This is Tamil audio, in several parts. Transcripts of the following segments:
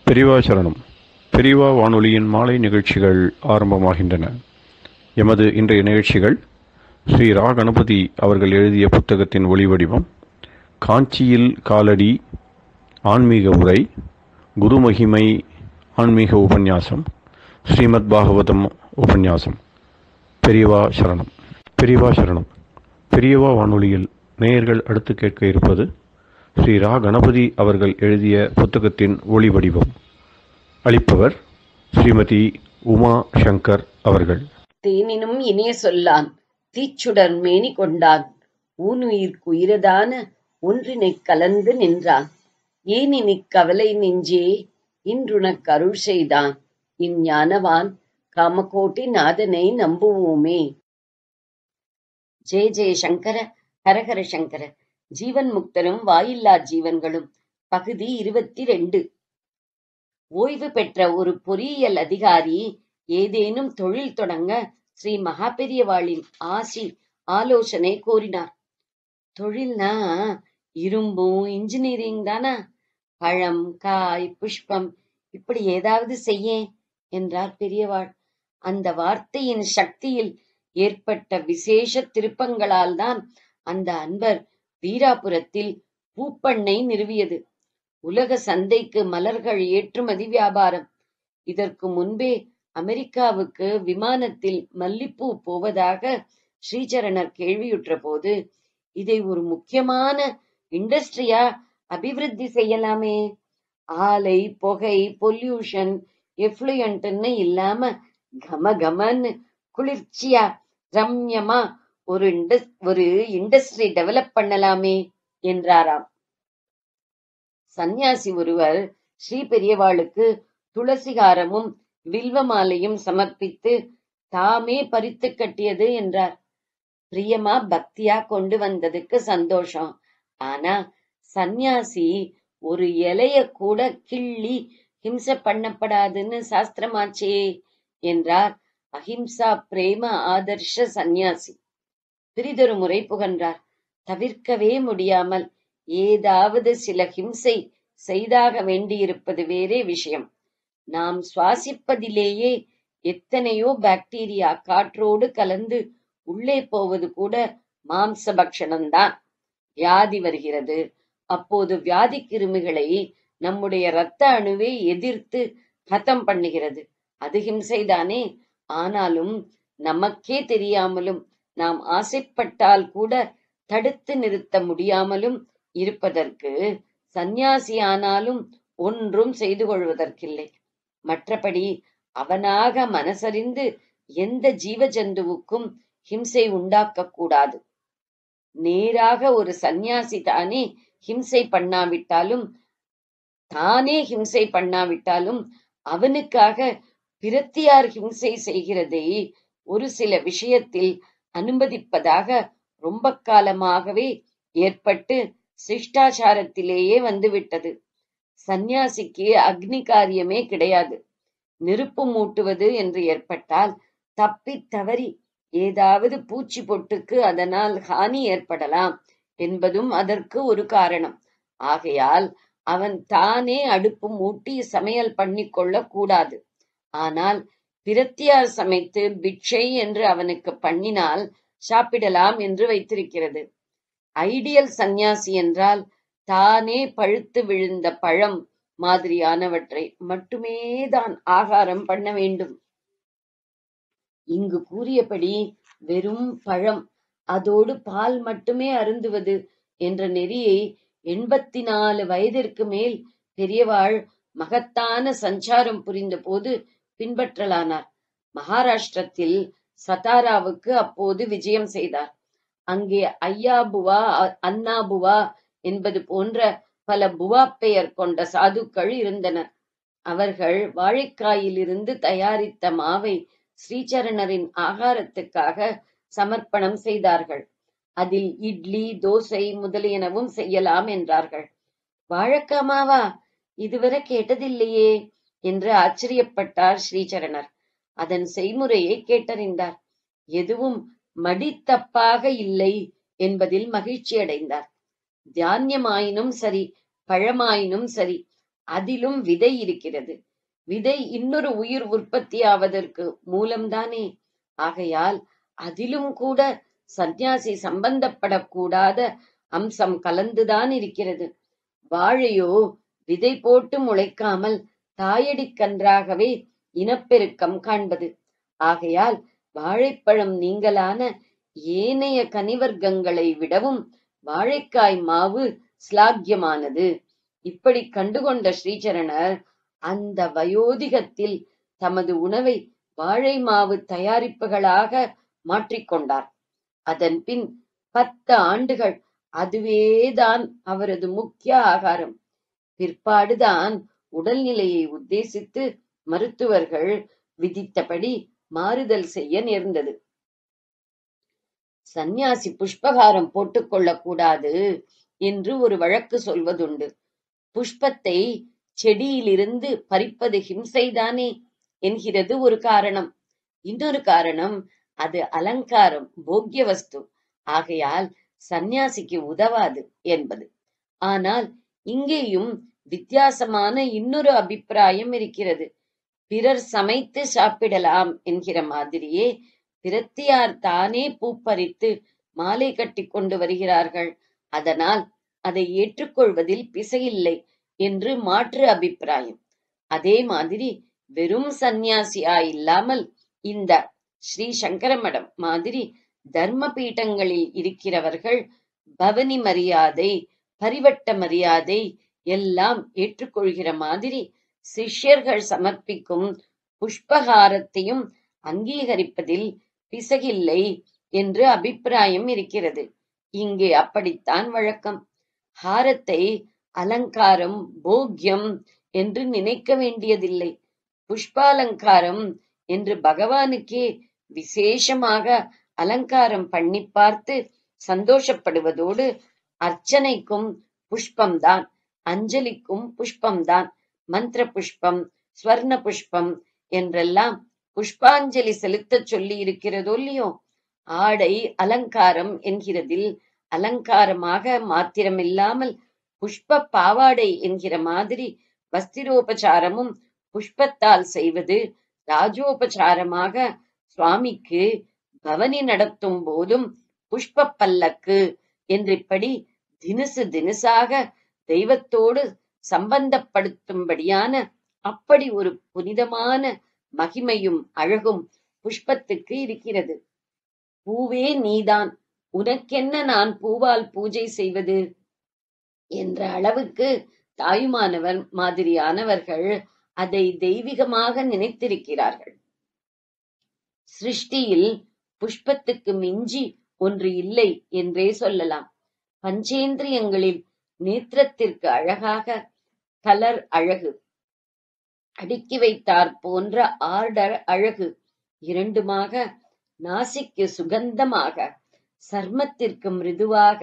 பெரியவா சரணம் பெரியவா வானொலியின் மாலை நிகழ்ச்சிகள் ஆரம்பமாகின்றன எமது இன்றைய நிகழ்ச்சிகள் ஸ்ரீ ரா கணபதி அவர்கள் எழுதிய புத்தகத்தின் ஒளிவடிவம் காஞ்சியில் காலடி ஆன்மீக உரை குருமகிமை ஆன்மீக உபன்யாசம் ஸ்ரீமத் பாகவதம் உபன்யாசம் பெரியவா சரணம் பெரியவா சரணம் பெரியவா வானொலியில் நேயர்கள் அடுத்து கேட்க இருப்பது ஸ்ரீ ரா கணபதி அவர்கள் எழுதிய புத்தகத்தின் ஒளிவடிவம் அளிப்பவர் ஸ்ரீமதி உமா சங்கர் அவர்கள் தேனினும் இனிய சொல்லான் தீச்சுடர் மேனி கொண்டான் ஊனுயிர்க்குயிரதான ஒன்றினைக் கலந்து நின்றான் ஏனினிக் கவலை நெஞ்சே இன்றுனக் அருள் செய்தான் இஞ்ஞானவான் காமகோட்டி நாதனை நம்புவோமே ஜெய ஜெய சங்கர ஹரஹர சங்கர ஜீவன் முக்தரும் வாயில்லா ஜீவன்களும் பகுதி இருபத்தி ரெண்டு ஓய்வு பெற்ற ஒரு பொறியியல் அதிகாரி ஏதேனும் தொழில் தொடங்க ஸ்ரீ மகாபெரியவாளின் ஆசி ஆலோசனை கோரினார் தொழில்னா இரும்பும் இன்ஜினியரிங் தானா பழம் காய் புஷ்பம் இப்படி ஏதாவது செய்ய என்றார் பெரியவாள் அந்த வார்த்தையின் சக்தியில் ஏற்பட்ட விசேஷ திருப்பங்களால் தான் அந்த அன்பர் வீராபுரத்தில் பூப்பண்ணை நிறுவியது உலக சந்தைக்கு மலர்கள் ஏற்றுமதி வியாபாரம் இதற்கு முன்பே அமெரிக்காவுக்கு விமானத்தில் மல்லிப்பூ போவதாக ஸ்ரீசரணர் கேள்வியுற்ற போது இதை ஒரு முக்கியமான இண்டஸ்ட்ரியா அபிவிருத்தி செய்யலாமே ஆலை புகை பொல்யூஷன் எஃப்ளூயன்ட்னு இல்லாம கம கமன்னு குளிர்ச்சியா ரம்யமா ஒரு இண்டஸ் ஒரு இண்டஸ்ட்ரி டெவலப் பண்ணலாமே என்றாராம் சந்நியாசி ஒருவர் ஸ்ரீ பெரியவாளுக்கு துளசிகாரமும் வில்வ மாலையும் சமர்ப்பித்து தாமே பறித்து கட்டியது என்றார் பிரியமா பக்தியா கொண்டு வந்ததுக்கு சந்தோஷம் ஆனா சந்நியாசி ஒரு இலைய கூட கிள்ளி ஹிம்சை பண்ணப்படாதுன்னு சாஸ்திரமாச்சே என்றார் அஹிம்சா பிரேம ஆதர்ஷ சந்நியாசி பிரிதொரு முறை புகன்றார் தவிர்க்கவே முடியாமல் ஏதாவது சில ஹிம்சை செய்தாக வேண்டியிருப்பது வேறே விஷயம் நாம் சுவாசிப்பதிலேயே எத்தனையோ பாக்டீரியா காற்றோடு கலந்து உள்ளே போவது கூட மாம்ச பக்ஷணம்தான் வியாதி வருகிறது அப்போது வியாதி கிருமிகளை நம்முடைய இரத்த அணுவே எதிர்த்து ஹதம் பண்ணுகிறது அது ஹிம்சைதானே ஆனாலும் நமக்கே தெரியாமலும் நாம் ஆசைப்பட்டால் கூட தடுத்து நிறுத்த முடியாமலும் இருப்பதற்கு சந்நியாசியானாலும் ஒன்றும் செய்து கொள்வதற்கில்லை மற்றபடி அவனாக மனசறிந்து எந்த ஜீவ ஜந்துவுக்கும் ஹிம்சை உண்டாக்க கூடாது நேராக ஒரு சந்நியாசி தானே ஹிம்சை பண்ணாவிட்டாலும் தானே ஹிம்சை பண்ணாவிட்டாலும் அவனுக்காக பிரத்தியார் ஹிம்சை செய்கிறதை ஒரு சில விஷயத்தில் அனுமதிப்பதாக ரொம்ப காலமாகவே ஏற்பட்டு சிஷ்டாச்சாரத்திலேயே வந்துவிட்டது சந்நியாசிக்கு அக்னி காரியமே கிடையாது நெருப்பு மூட்டுவது என்று ஏற்பட்டால் தப்பி தவறி ஏதாவது பூச்சி பொட்டுக்கு அதனால் ஹானி ஏற்படலாம் என்பதும் அதற்கு ஒரு காரணம் ஆகையால் அவன் தானே அடுப்பு மூட்டி சமையல் பண்ணிக்கொள்ள கூடாது ஆனால் பிரத்தியார் சமைத்து பிட்சை என்று அவனுக்கு பண்ணினால் சாப்பிடலாம் என்று வைத்திருக்கிறது ஐடியல் சந்நியாசி என்றால் தானே பழுத்து விழுந்த பழம் மாதிரியானவற்றை மட்டுமே தான் ஆகாரம் பண்ண வேண்டும் இங்கு கூறியபடி வெறும் பழம் அதோடு பால் மட்டுமே அருந்துவது என்ற நெறியை எண்பத்தி நாலு வயதிற்கு மேல் பெரியவாள் மகத்தான சஞ்சாரம் புரிந்த போது பின்பற்றலானார் மகாராஷ்டிரத்தில் சதாராவுக்கு அப்போது விஜயம் செய்தார் அங்கே ஐயா புவா அண்ணா புவா என்பது போன்ற பல புவா பெயர் கொண்ட சாதுக்கள் இருந்தனர் அவர்கள் வாழைக்காயிலிருந்து தயாரித்த மாவை ஸ்ரீசரணரின் ஆகாரத்துக்காக சமர்ப்பணம் செய்தார்கள் அதில் இட்லி தோசை முதலியனவும் செய்யலாம் என்றார்கள் வாழைக்காமாவா இதுவரை கேட்டதில்லையே என்று ஆச்சரியப்பட்டார் ஸ்ரீசரணர் அதன் செய்முறையை கேட்டறிந்தார் எதுவும் மடித்தப்பாக இல்லை என்பதில் மகிழ்ச்சி அடைந்தார் தியானியமாயினும் சரி பழமாயினும் சரி அதிலும் விதை இருக்கிறது விதை இன்னொரு உயிர் உற்பத்தியாவதற்கு மூலம்தானே ஆகையால் அதிலும் கூட சந்நியாசி சம்பந்தப்படக்கூடாத அம்சம் கலந்துதான் இருக்கிறது வாழையோ விதை போட்டு முளைக்காமல் தாயடிக் கன்றாகவே இனப்பெருக்கம் காண்பது ஆகையால் வாழைப்பழம் நீங்களான ஏனைய கனிவர்க்கங்களை விடவும் வாழைக்காய் மாவு ஸ்லாக்கியமானது இப்படி கண்டுகொண்ட ஸ்ரீசரணர் அந்த வயோதிகத்தில் தமது உணவை வாழை மாவு தயாரிப்புகளாக மாற்றிக்கொண்டார் அதன் பின் பத்து ஆண்டுகள் அதுவேதான் அவரது முக்கிய ஆகாரம் பிற்பாடுதான் உடல்நிலையை உத்தேசித்து மருத்துவர்கள் விதித்தபடி மாறுதல் செய்ய நேர்ந்தது சந்நியாசி புஷ்பகாரம் போட்டுக்கொள்ளக் கூடாது என்று ஒரு வழக்கு சொல்வதுண்டு புஷ்பத்தை செடியிலிருந்து பறிப்பது ஹிம்சைதானே என்கிறது ஒரு காரணம் இன்னொரு காரணம் அது அலங்காரம் போக்கிய வஸ்து ஆகையால் சந்நியாசிக்கு உதவாது என்பது ஆனால் இங்கேயும் வித்தியாசமான இன்னொரு அபிப்பிராயம் இருக்கிறது பிறர் சமைத்து சாப்பிடலாம் என்கிற மாதிரியே பிரத்தியார் தானே பூப்பறித்து மாலை கட்டி கொண்டு வருகிறார்கள் அதனால் அதை ஏற்றுக்கொள்வதில் பிசையில்லை என்று மாற்று அபிப்பிராயம் அதே மாதிரி வெறும் சந்நியாசியா இல்லாமல் இந்த ஸ்ரீ சங்கர மடம் மாதிரி தர்ம பீட்டங்களில் இருக்கிறவர்கள் பவனி மரியாதை பரிவட்ட மரியாதை எல்லாம் ஏற்றுக்கொள்கிற மாதிரி சிஷ்யர்கள் சமர்ப்பிக்கும் புஷ்பகாரத்தையும் அங்கீகரிப்பதில் பிசகில்லை என்று அபிப்பிராயம் இருக்கிறது இங்கே அப்படித்தான் வழக்கம் ஹாரத்தை அலங்காரம் போக்கியம் என்று நினைக்க வேண்டியதில்லை புஷ்பாலங்காரம் என்று பகவானுக்கே விசேஷமாக அலங்காரம் பண்ணி பார்த்து சந்தோஷப்படுவதோடு அர்ச்சனைக்கும் புஷ்பம்தான் அஞ்சலிக்கும் புஷ்பம்தான் மந்திர புஷ்பம் ஸ்வர்ண புஷ்பம் என்றெல்லாம் புஷ்பாஞ்சலி செலுத்தச் சொல்லி இருக்கிறதோ இல்லையோ ஆடை அலங்காரம் என்கிறதில் அலங்காரமாக மாத்திரமில்லாமல் புஷ்ப பாவாடை என்கிற மாதிரி வஸ்திரோபசாரமும் புஷ்பத்தால் செய்வது ராஜோபசாரமாக சுவாமிக்கு பவனி நடத்தும் போதும் புஷ்ப பல்லக்கு என்றிப்படி தினுசு தினுசாக தெய்வத்தோடு சம்பந்தப்படுத்தும்படியான அப்படி ஒரு புனிதமான மகிமையும் அழகும் புஷ்பத்துக்கு இருக்கிறது பூவே நீதான் உனக்கென்ன நான் பூவால் பூஜை செய்வது என்ற அளவுக்கு தாயுமானவர் மாதிரியானவர்கள் அதை தெய்வீகமாக நினைத்திருக்கிறார்கள் சிருஷ்டியில் புஷ்பத்துக்கு மிஞ்சி ஒன்று இல்லை என்றே சொல்லலாம் பஞ்சேந்திரியங்களில் நேத்திரத்திற்கு அழகாக கலர் அழகு அடுக்கி வைத்தார் போன்ற ஆர்டர் அழகு இரண்டுமாக நாசிக்கு சுகந்தமாக சர்மத்திற்கு மிருதுவாக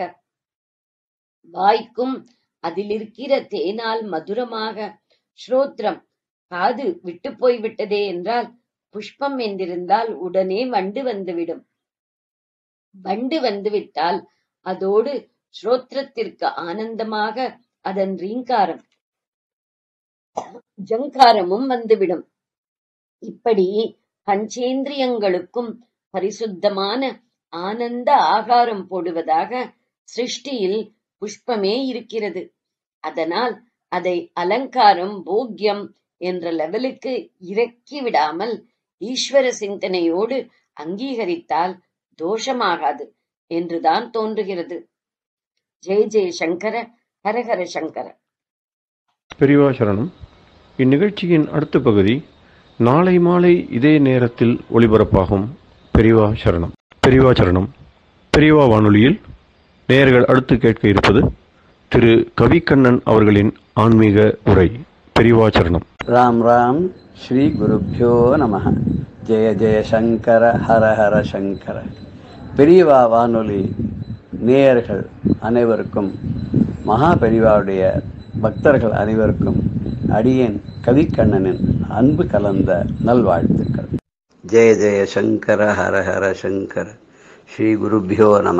வாய்க்கும் அதில் இருக்கிற தேனால் மதுரமாக ஸ்ரோத்ரம் காது விட்டு போய்விட்டதே என்றால் புஷ்பம் என்றிருந்தால் உடனே வண்டு வந்துவிடும் வண்டு வந்துவிட்டால் அதோடு ஸ்ரோத்திரத்திற்கு ஆனந்தமாக அதன் ரீங்காரம் ஜங்காரமும் வந்துவிடும் இப்படி பஞ்சேந்திரியங்களுக்கும் பரிசுத்தமான ஆனந்த ஆகாரம் போடுவதாக சிருஷ்டியில் புஷ்பமே இருக்கிறது அதனால் அதை அலங்காரம் போக்கியம் என்ற லெவலுக்கு இறக்கி விடாமல் ஈஸ்வர சிந்தனையோடு அங்கீகரித்தால் தோஷமாகாது என்றுதான் தோன்றுகிறது ஜெய ஜெய சங்கர ஹரஹர சங்கர பெரியவா சரணம் இந்நிகழ்ச்சியின் அடுத்த பகுதி நாளை மாலை இதே நேரத்தில் ஒளிபரப்பாகும் பெரியவா சரணம் பெரியவா சரணம் பெரியவா வானொலியில் நேயர்கள் அடுத்து கேட்க இருப்பது திரு கவிக்கண்ணன் அவர்களின் ஆன்மீக உரை பெரியவா சரணம் ராம் ராம் ஸ்ரீ குருப்பியோ நம ஜெய ஜெய சங்கர ஹர ஹர சங்கர பெரியவா வானொலி நேயர்கள் அனைவருக்கும் மகா பெரியவாவுடைய பக்தர்கள் அனைவருக்கும் அடியேன் கவிக்கண்ணனின் அன்பு கலந்த நல்வாழ்த்துக்கள் ஜெய ஜெய சங்கர ஹர ஹர சங்கர ஸ்ரீ குருப்பியோ நம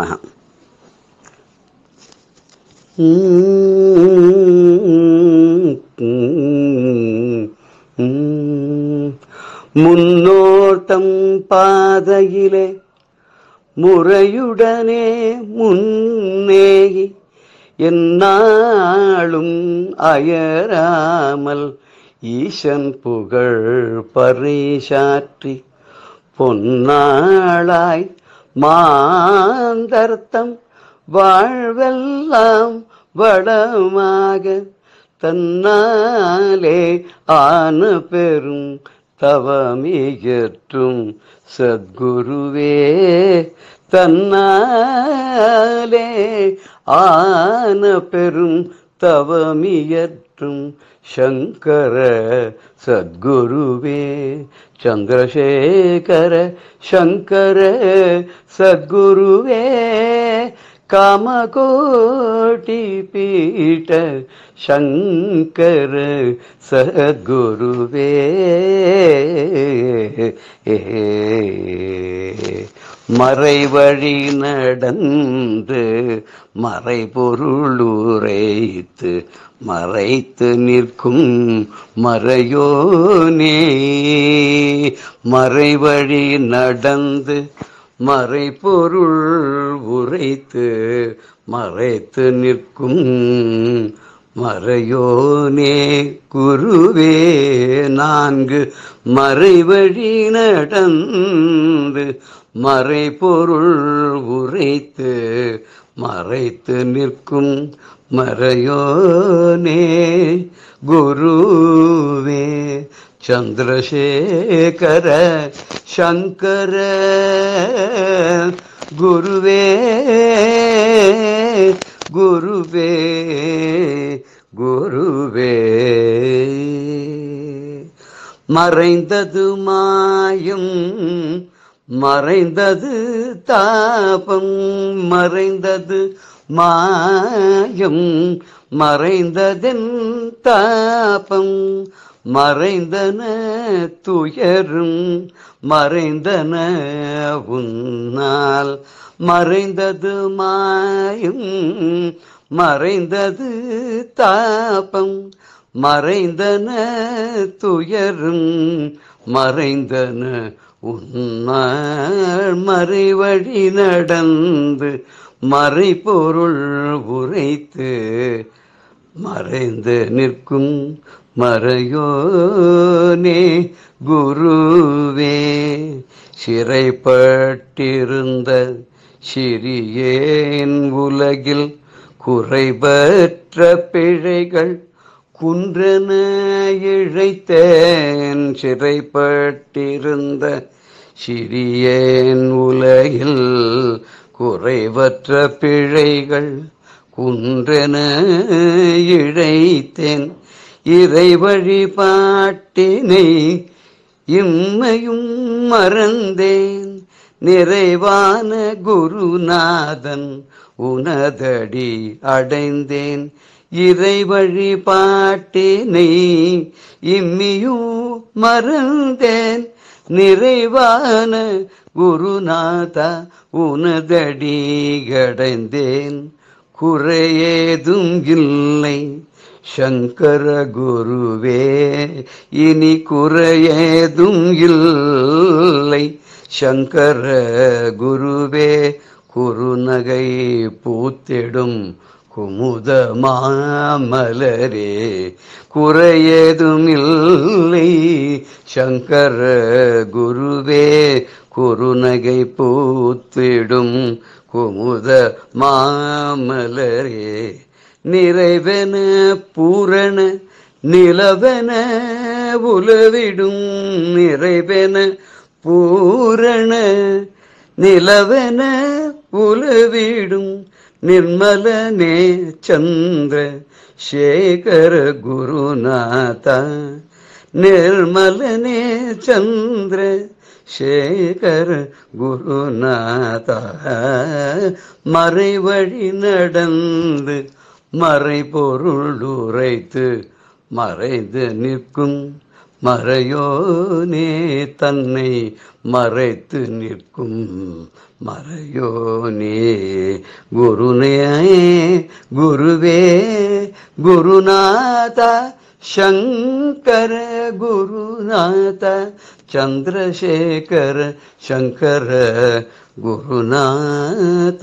முன்னோர்த்தம் பாதையிலே முறையுடனே முன்னேகி என்னாலும் அயராமல் ஈசன் புகழ் பறைசாற்றி பொன்னாளாய் மாந்தர்த்தம் வாழ்வெல்லாம் வளமாக தன்னாலே ஆன பெரும் தவமியற்றும் சத்குருவே தன்னாலே ஆன பெரும் தவமியற்றும் சங்கர சத்குருவே சந்திரசேகர சங்கர சத்குருவே காமகோட்டி பீட்ட சங்கர சத்குருவே மறைவழி நடந்து மறைபொருளுரைத்து மறைத்து நிற்கும் மறையோனே மறைவழி நடந்து மறைபொருள் உரைத்து மறைத்து நிற்கும் மறையோனே குருவே நான்கு மறைவழி நடந்து மறைபொருள் உரைத்து மறைத்து நிற்கும் மறையோனே குருவே சந்திரசேகர சங்கர குருவே குருவே குருவே மறைந்தது மாயம் மறைந்தது தாபம் மறைந்தது மாயம் மறைந்ததென் தாபம் மறைந்தன துயரும் மறைந்தன உன்னால் மறைந்தது மாயும் மறைந்தது தாபம் மறைந்தன துயரும் மறைந்தன உன்னால் மறைவழி நடந்து மறைபொருள் உரைத்து மறைந்து நிற்கும் மறையோனே குருவே சிறைப்பட்டிருந்த சிறியேன் உலகில் குறைபற்ற பிழைகள் குன்றென இழைத்தேன் சிறைப்பட்டிருந்த சிறியேன் உலகில் குறைவற்ற பிழைகள் குன்றென இழைத்தேன் இறை வழிபாட்டினை இம்மையும் மறந்தேன் நிறைவான குருநாதன் உனதடி அடைந்தேன் இறை வழிபாட்டினை இம்மியும் மறந்தேன் நிறைவான குருநாதா உனதடி அடைந்தேன் குறையேதும் இல்லை சங்கர குருவே இனி குறையேதும் இல்லை சங்கர குருவே குருநகை பூத்திடும் குமுத மாமலரே குறையேதும் இல்லை சங்கர குருவே குருநகை பூத்திடும் குமுத மாமலரே நிறைவென பூரண நிலவென உலவிடும் நிறைவென பூரண நிலவென உலவிடும் நிர்மலனே சந்திர சேகர குருநாதா நிர்மலனே சந்திர சேகர குருநாதா மறைவழி நடந்து மறைபொருள் உரைத்து மறைந்து நிற்கும் மறையோனே தன்னை மறைத்து நிற்கும் மறையோனே குருனே குருவே குருநாதா ಶಂಕರ ಗುರುನಾಥ ಚಂದ್ರಶೇಖರ ಶಂಕರ குருநாத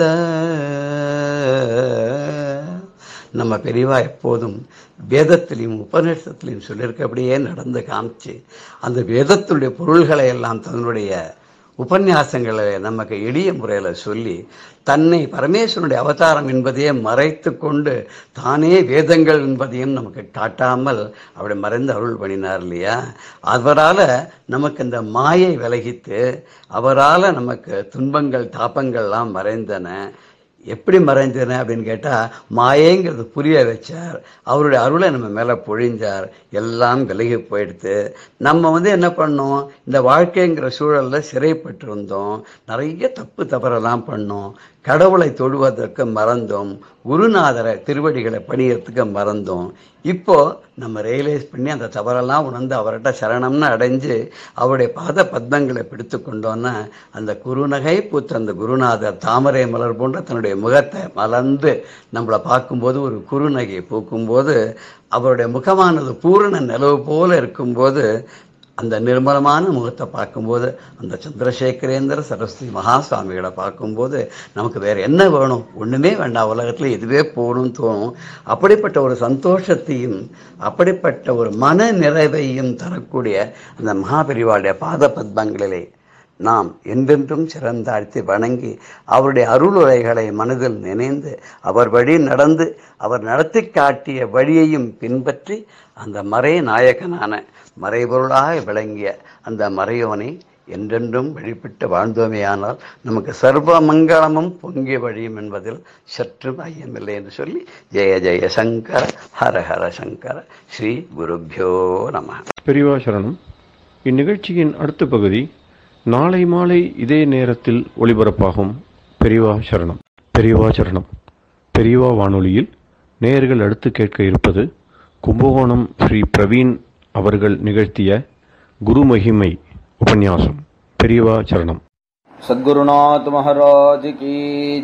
நம்ம பெரியவா எப்போதும் வேதத்திலையும் உபநிஷத்திலையும் சொல்லியிருக்கபடியே நடந்து காமிச்சு அந்த வேதத்துடைய பொருள்களை எல்லாம் தன்னுடைய உபன்யாசங்களை நமக்கு எளிய முறையில் சொல்லி தன்னை பரமேஸ்வரனுடைய அவதாரம் என்பதையே மறைத்து கொண்டு தானே வேதங்கள் என்பதையும் நமக்கு காட்டாமல் அப்படி மறைந்து அருள் பண்ணினார் இல்லையா அவரால் நமக்கு இந்த மாயை விலகித்து அவரால் நமக்கு துன்பங்கள் தாபங்கள்லாம் மறைந்தன எப்படி மறைந்தன அப்படின்னு கேட்டால் மாயேங்கிறது புரிய வச்சார் அவருடைய அருளை நம்ம மேலே பொழிஞ்சார் எல்லாம் விலகி போயிடுத்து நம்ம வந்து என்ன பண்ணோம் இந்த வாழ்க்கைங்கிற சூழலில் சிறைப்பட்டிருந்தோம் நிறைய தப்பு தவறெல்லாம் பண்ணோம் கடவுளை தொழுவதற்கு மறந்தோம் குருநாதரை திருவடிகளை பணியறதுக்கு மறந்தோம் இப்போ நம்ம ரியலைஸ் பண்ணி அந்த தவறெல்லாம் உணர்ந்து அவர்கிட்ட சரணம்னு அடைஞ்சு அவருடைய பாத பத்மங்களை பிடித்து கொண்டோன்னா அந்த குருநகை பூத்த அந்த குருநாதர் தாமரை மலர் போன்ற தன்னுடைய முகத்தை மலர்ந்து நம்மளை பார்க்கும்போது ஒரு குறுநகை பூக்கும்போது அவருடைய முகமானது பூரண நிலவு போல இருக்கும்போது அந்த நிர்மலமான முகத்தை பார்க்கும்போது அந்த சந்திரசேகரேந்திர சரஸ்வதி மகாசுவாமிகளை பார்க்கும்போது நமக்கு வேற என்ன வேணும் ஒண்ணுமே வேண்டாம் உலகத்துல இதுவே போகணும்னு தோணும் அப்படிப்பட்ட ஒரு சந்தோஷத்தையும் அப்படிப்பட்ட ஒரு மன நிறைவையும் தரக்கூடிய அந்த மகாபெரிவாளுடைய பாத பத்மங்களிலே நாம் என்றென்றும் சிறந்தாழ்த்தி வணங்கி அவருடைய அருளுரைகளை மனதில் நினைந்து அவர் வழி நடந்து அவர் நடத்தி காட்டிய வழியையும் பின்பற்றி அந்த மறை நாயகனான மறைபொருளாக விளங்கிய அந்த மறையோனை என்றென்றும் வழிபட்டு வாழ்ந்தோமேயானால் நமக்கு சர்வ மங்களமும் பொங்கிய வழியும் என்பதில் சற்றும் ஐயமில்லை என்று சொல்லி ஜெய ஜெய சங்கர ஹர ஹர சங்கர ஸ்ரீ குருப்பியோ நம பெரியவா சரணம் இந்நிகழ்ச்சியின் அடுத்த பகுதி நாளை மாலை இதே நேரத்தில் ஒளிபரப்பாகும் பெரியவா சரணம் பெரியவா சரணம் பெரியவா வானொலியில் நேயர்கள் அடுத்து கேட்க இருப்பது கும்பகோணம் ஸ்ரீ பிரவீன் அவர்கள் நிகழ்த்திய குரு மகிமை உபன்யாசம் பெரியவா சரணம் सद्गुरुनाथ महाराज की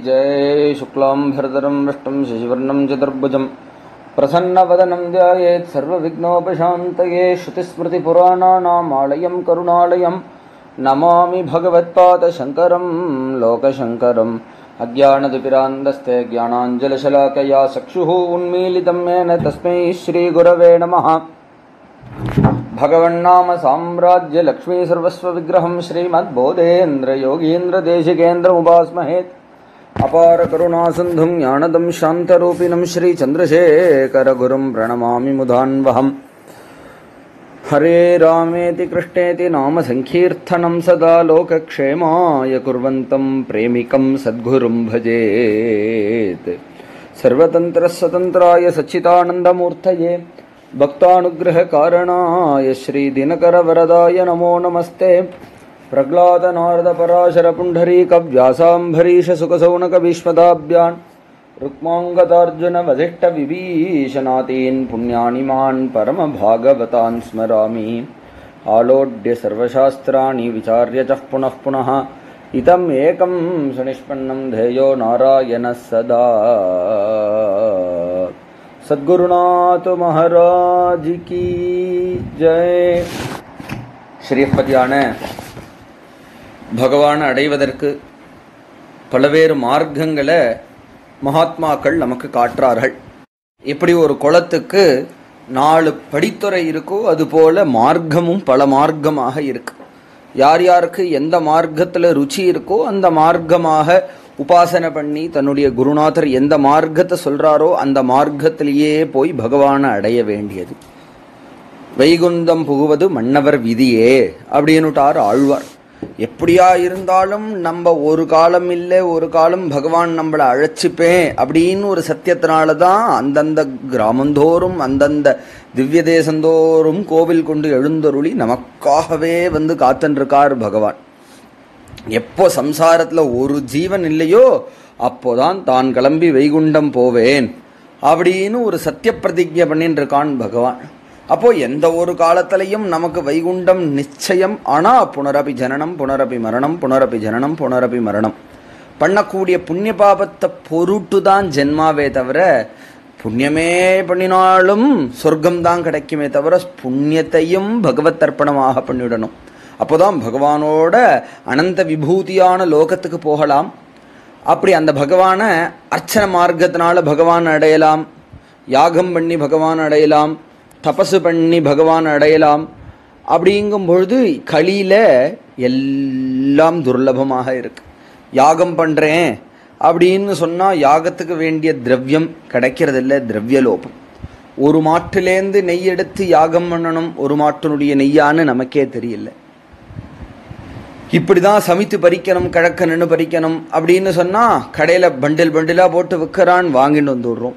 जय शुक्लां भरतरं वृष्टं शशिवर्णं चतुर्भुजं प्रसन्नवदनं ध्यायेत् सर्वविघ्नोपशान्तये श्रुतिस्मृतिपुराणानाम् आलयं करुणालयं नमामि भगवत्पादशङ्करं लोकशङ्करम् अज्ञानतिपिरान्दस्ते ज्ञानाञ्जलशलाकया चक्षुः उन्मीलितं येन तस्मै श्रीगुरवे नमः भगवन्नाम साम्राज्य लक्ष्मी सर्वस्व विग्रहं श्रीमद्बोधेन्द्र योगीन्द्र देशिकेन्द्र उपास्महेत् अपार करुणासिन्धुं ज्ञानदं शान्तरूपिणं श्रीचन्द्रशेखरगुरुं प्रणमामि मुदान्वहम् हरे रामेति कृष्णेति नाम सङ्कीर्तनं सदा लोकक्षेमाय कुर्वन्तं प्रेमिकं सद्गुरुं भजेत् सर्वतन्त्रः स्वतन्त्राय सच्चिदानन्दमूर्तये भक्तानुग्रहकारणाय श्रीदिनकरवरदाय नमो नमस्ते प्रह्लादनारदपराशरपुण्डरीकव्यासाम्भरीशसुखसौनकभीष्मदाभ्यान् रुक्माङ्गतार्जुनवसिष्ठविभीषणातीन् पुण्यानि मान् परमभागवतान् स्मरामि आलोड्य सर्वशास्त्राणि विचार्य च पुनः पुनः इदम् एकं सुनिष्पन्नं ध्येयो नारायणः सदा सद्गुरुनाथ महाराज की जय ஸ்ரீபதியான பகவானை அடைவதற்கு பல்வேறு மார்க்கங்களை மகாத்மாக்கள் நமக்கு காட்டுறார்கள் இப்படி ஒரு குளத்துக்கு நாலு படித்துறை இருக்கோ அதுபோல மார்க்கமும் பல மார்க்கமாக இருக்கு யார் யாருக்கு எந்த மார்க்கத்தில் ருச்சி இருக்கோ அந்த மார்க்கமாக உபாசனை பண்ணி தன்னுடைய குருநாதர் எந்த மார்க்கத்தை சொல்றாரோ அந்த மார்க்கத்திலேயே போய் பகவானை அடைய வேண்டியது வைகுந்தம் புகுவது மன்னவர் விதியே அப்படின்னுட்டார் ஆழ்வார் எப்படியா இருந்தாலும் நம்ம ஒரு காலம் இல்லை ஒரு காலம் பகவான் நம்மளை அழைச்சிப்பேன் அப்படின்னு ஒரு சத்தியத்தினால தான் அந்தந்த கிராமந்தோறும் அந்தந்த திவ்ய தேசந்தோறும் கோவில் கொண்டு எழுந்தருளி நமக்காகவே வந்து காத்துருக்கார் பகவான் எப்போ சம்சாரத்துல ஒரு ஜீவன் இல்லையோ அப்போதான் தான் கிளம்பி வைகுண்டம் போவேன் அப்படின்னு ஒரு சத்திய பிரதிஜை பண்ணிட்டு இருக்கான் பகவான் அப்போ எந்த ஒரு காலத்திலையும் நமக்கு வைகுண்டம் நிச்சயம் ஆனா புனரபி ஜனனம் புனரபி மரணம் புனரபி ஜனனம் புனரபி மரணம் பண்ணக்கூடிய புண்ணிய பாபத்தை பொருட்டு தான் ஜென்மாவே தவிர புண்ணியமே பண்ணினாலும் சொர்க்கம் தான் கிடைக்குமே தவிர புண்ணியத்தையும் பகவத் அர்ப்பணமாக பண்ணிவிடணும் அப்போதான் பகவானோட அனந்த விபூதியான லோகத்துக்கு போகலாம் அப்படி அந்த பகவானை அர்ச்சன மார்க்கத்தினால பகவான் அடையலாம் யாகம் பண்ணி பகவான் அடையலாம் தபசு பண்ணி பகவான் அடையலாம் அப்படிங்கும் பொழுது களியில எல்லாம் துர்லபமாக இருக்கு யாகம் பண்றேன் அப்படின்னு சொன்னா யாகத்துக்கு வேண்டிய திரவியம் கிடைக்கிறதில்ல திரவியலோபம் ஒரு மாட்டுலேருந்து நெய் எடுத்து யாகம் பண்ணணும் ஒரு மாட்டினுடைய நெய்யான்னு நமக்கே தெரியல இப்படிதான் சமைத்து பறிக்கணும் கிழக்க நின்று பறிக்கணும் அப்படின்னு சொன்னா கடையில பண்டில் பண்டிலா போட்டு விற்கிறான் வாங்கிட்டு வந்துடுறோம்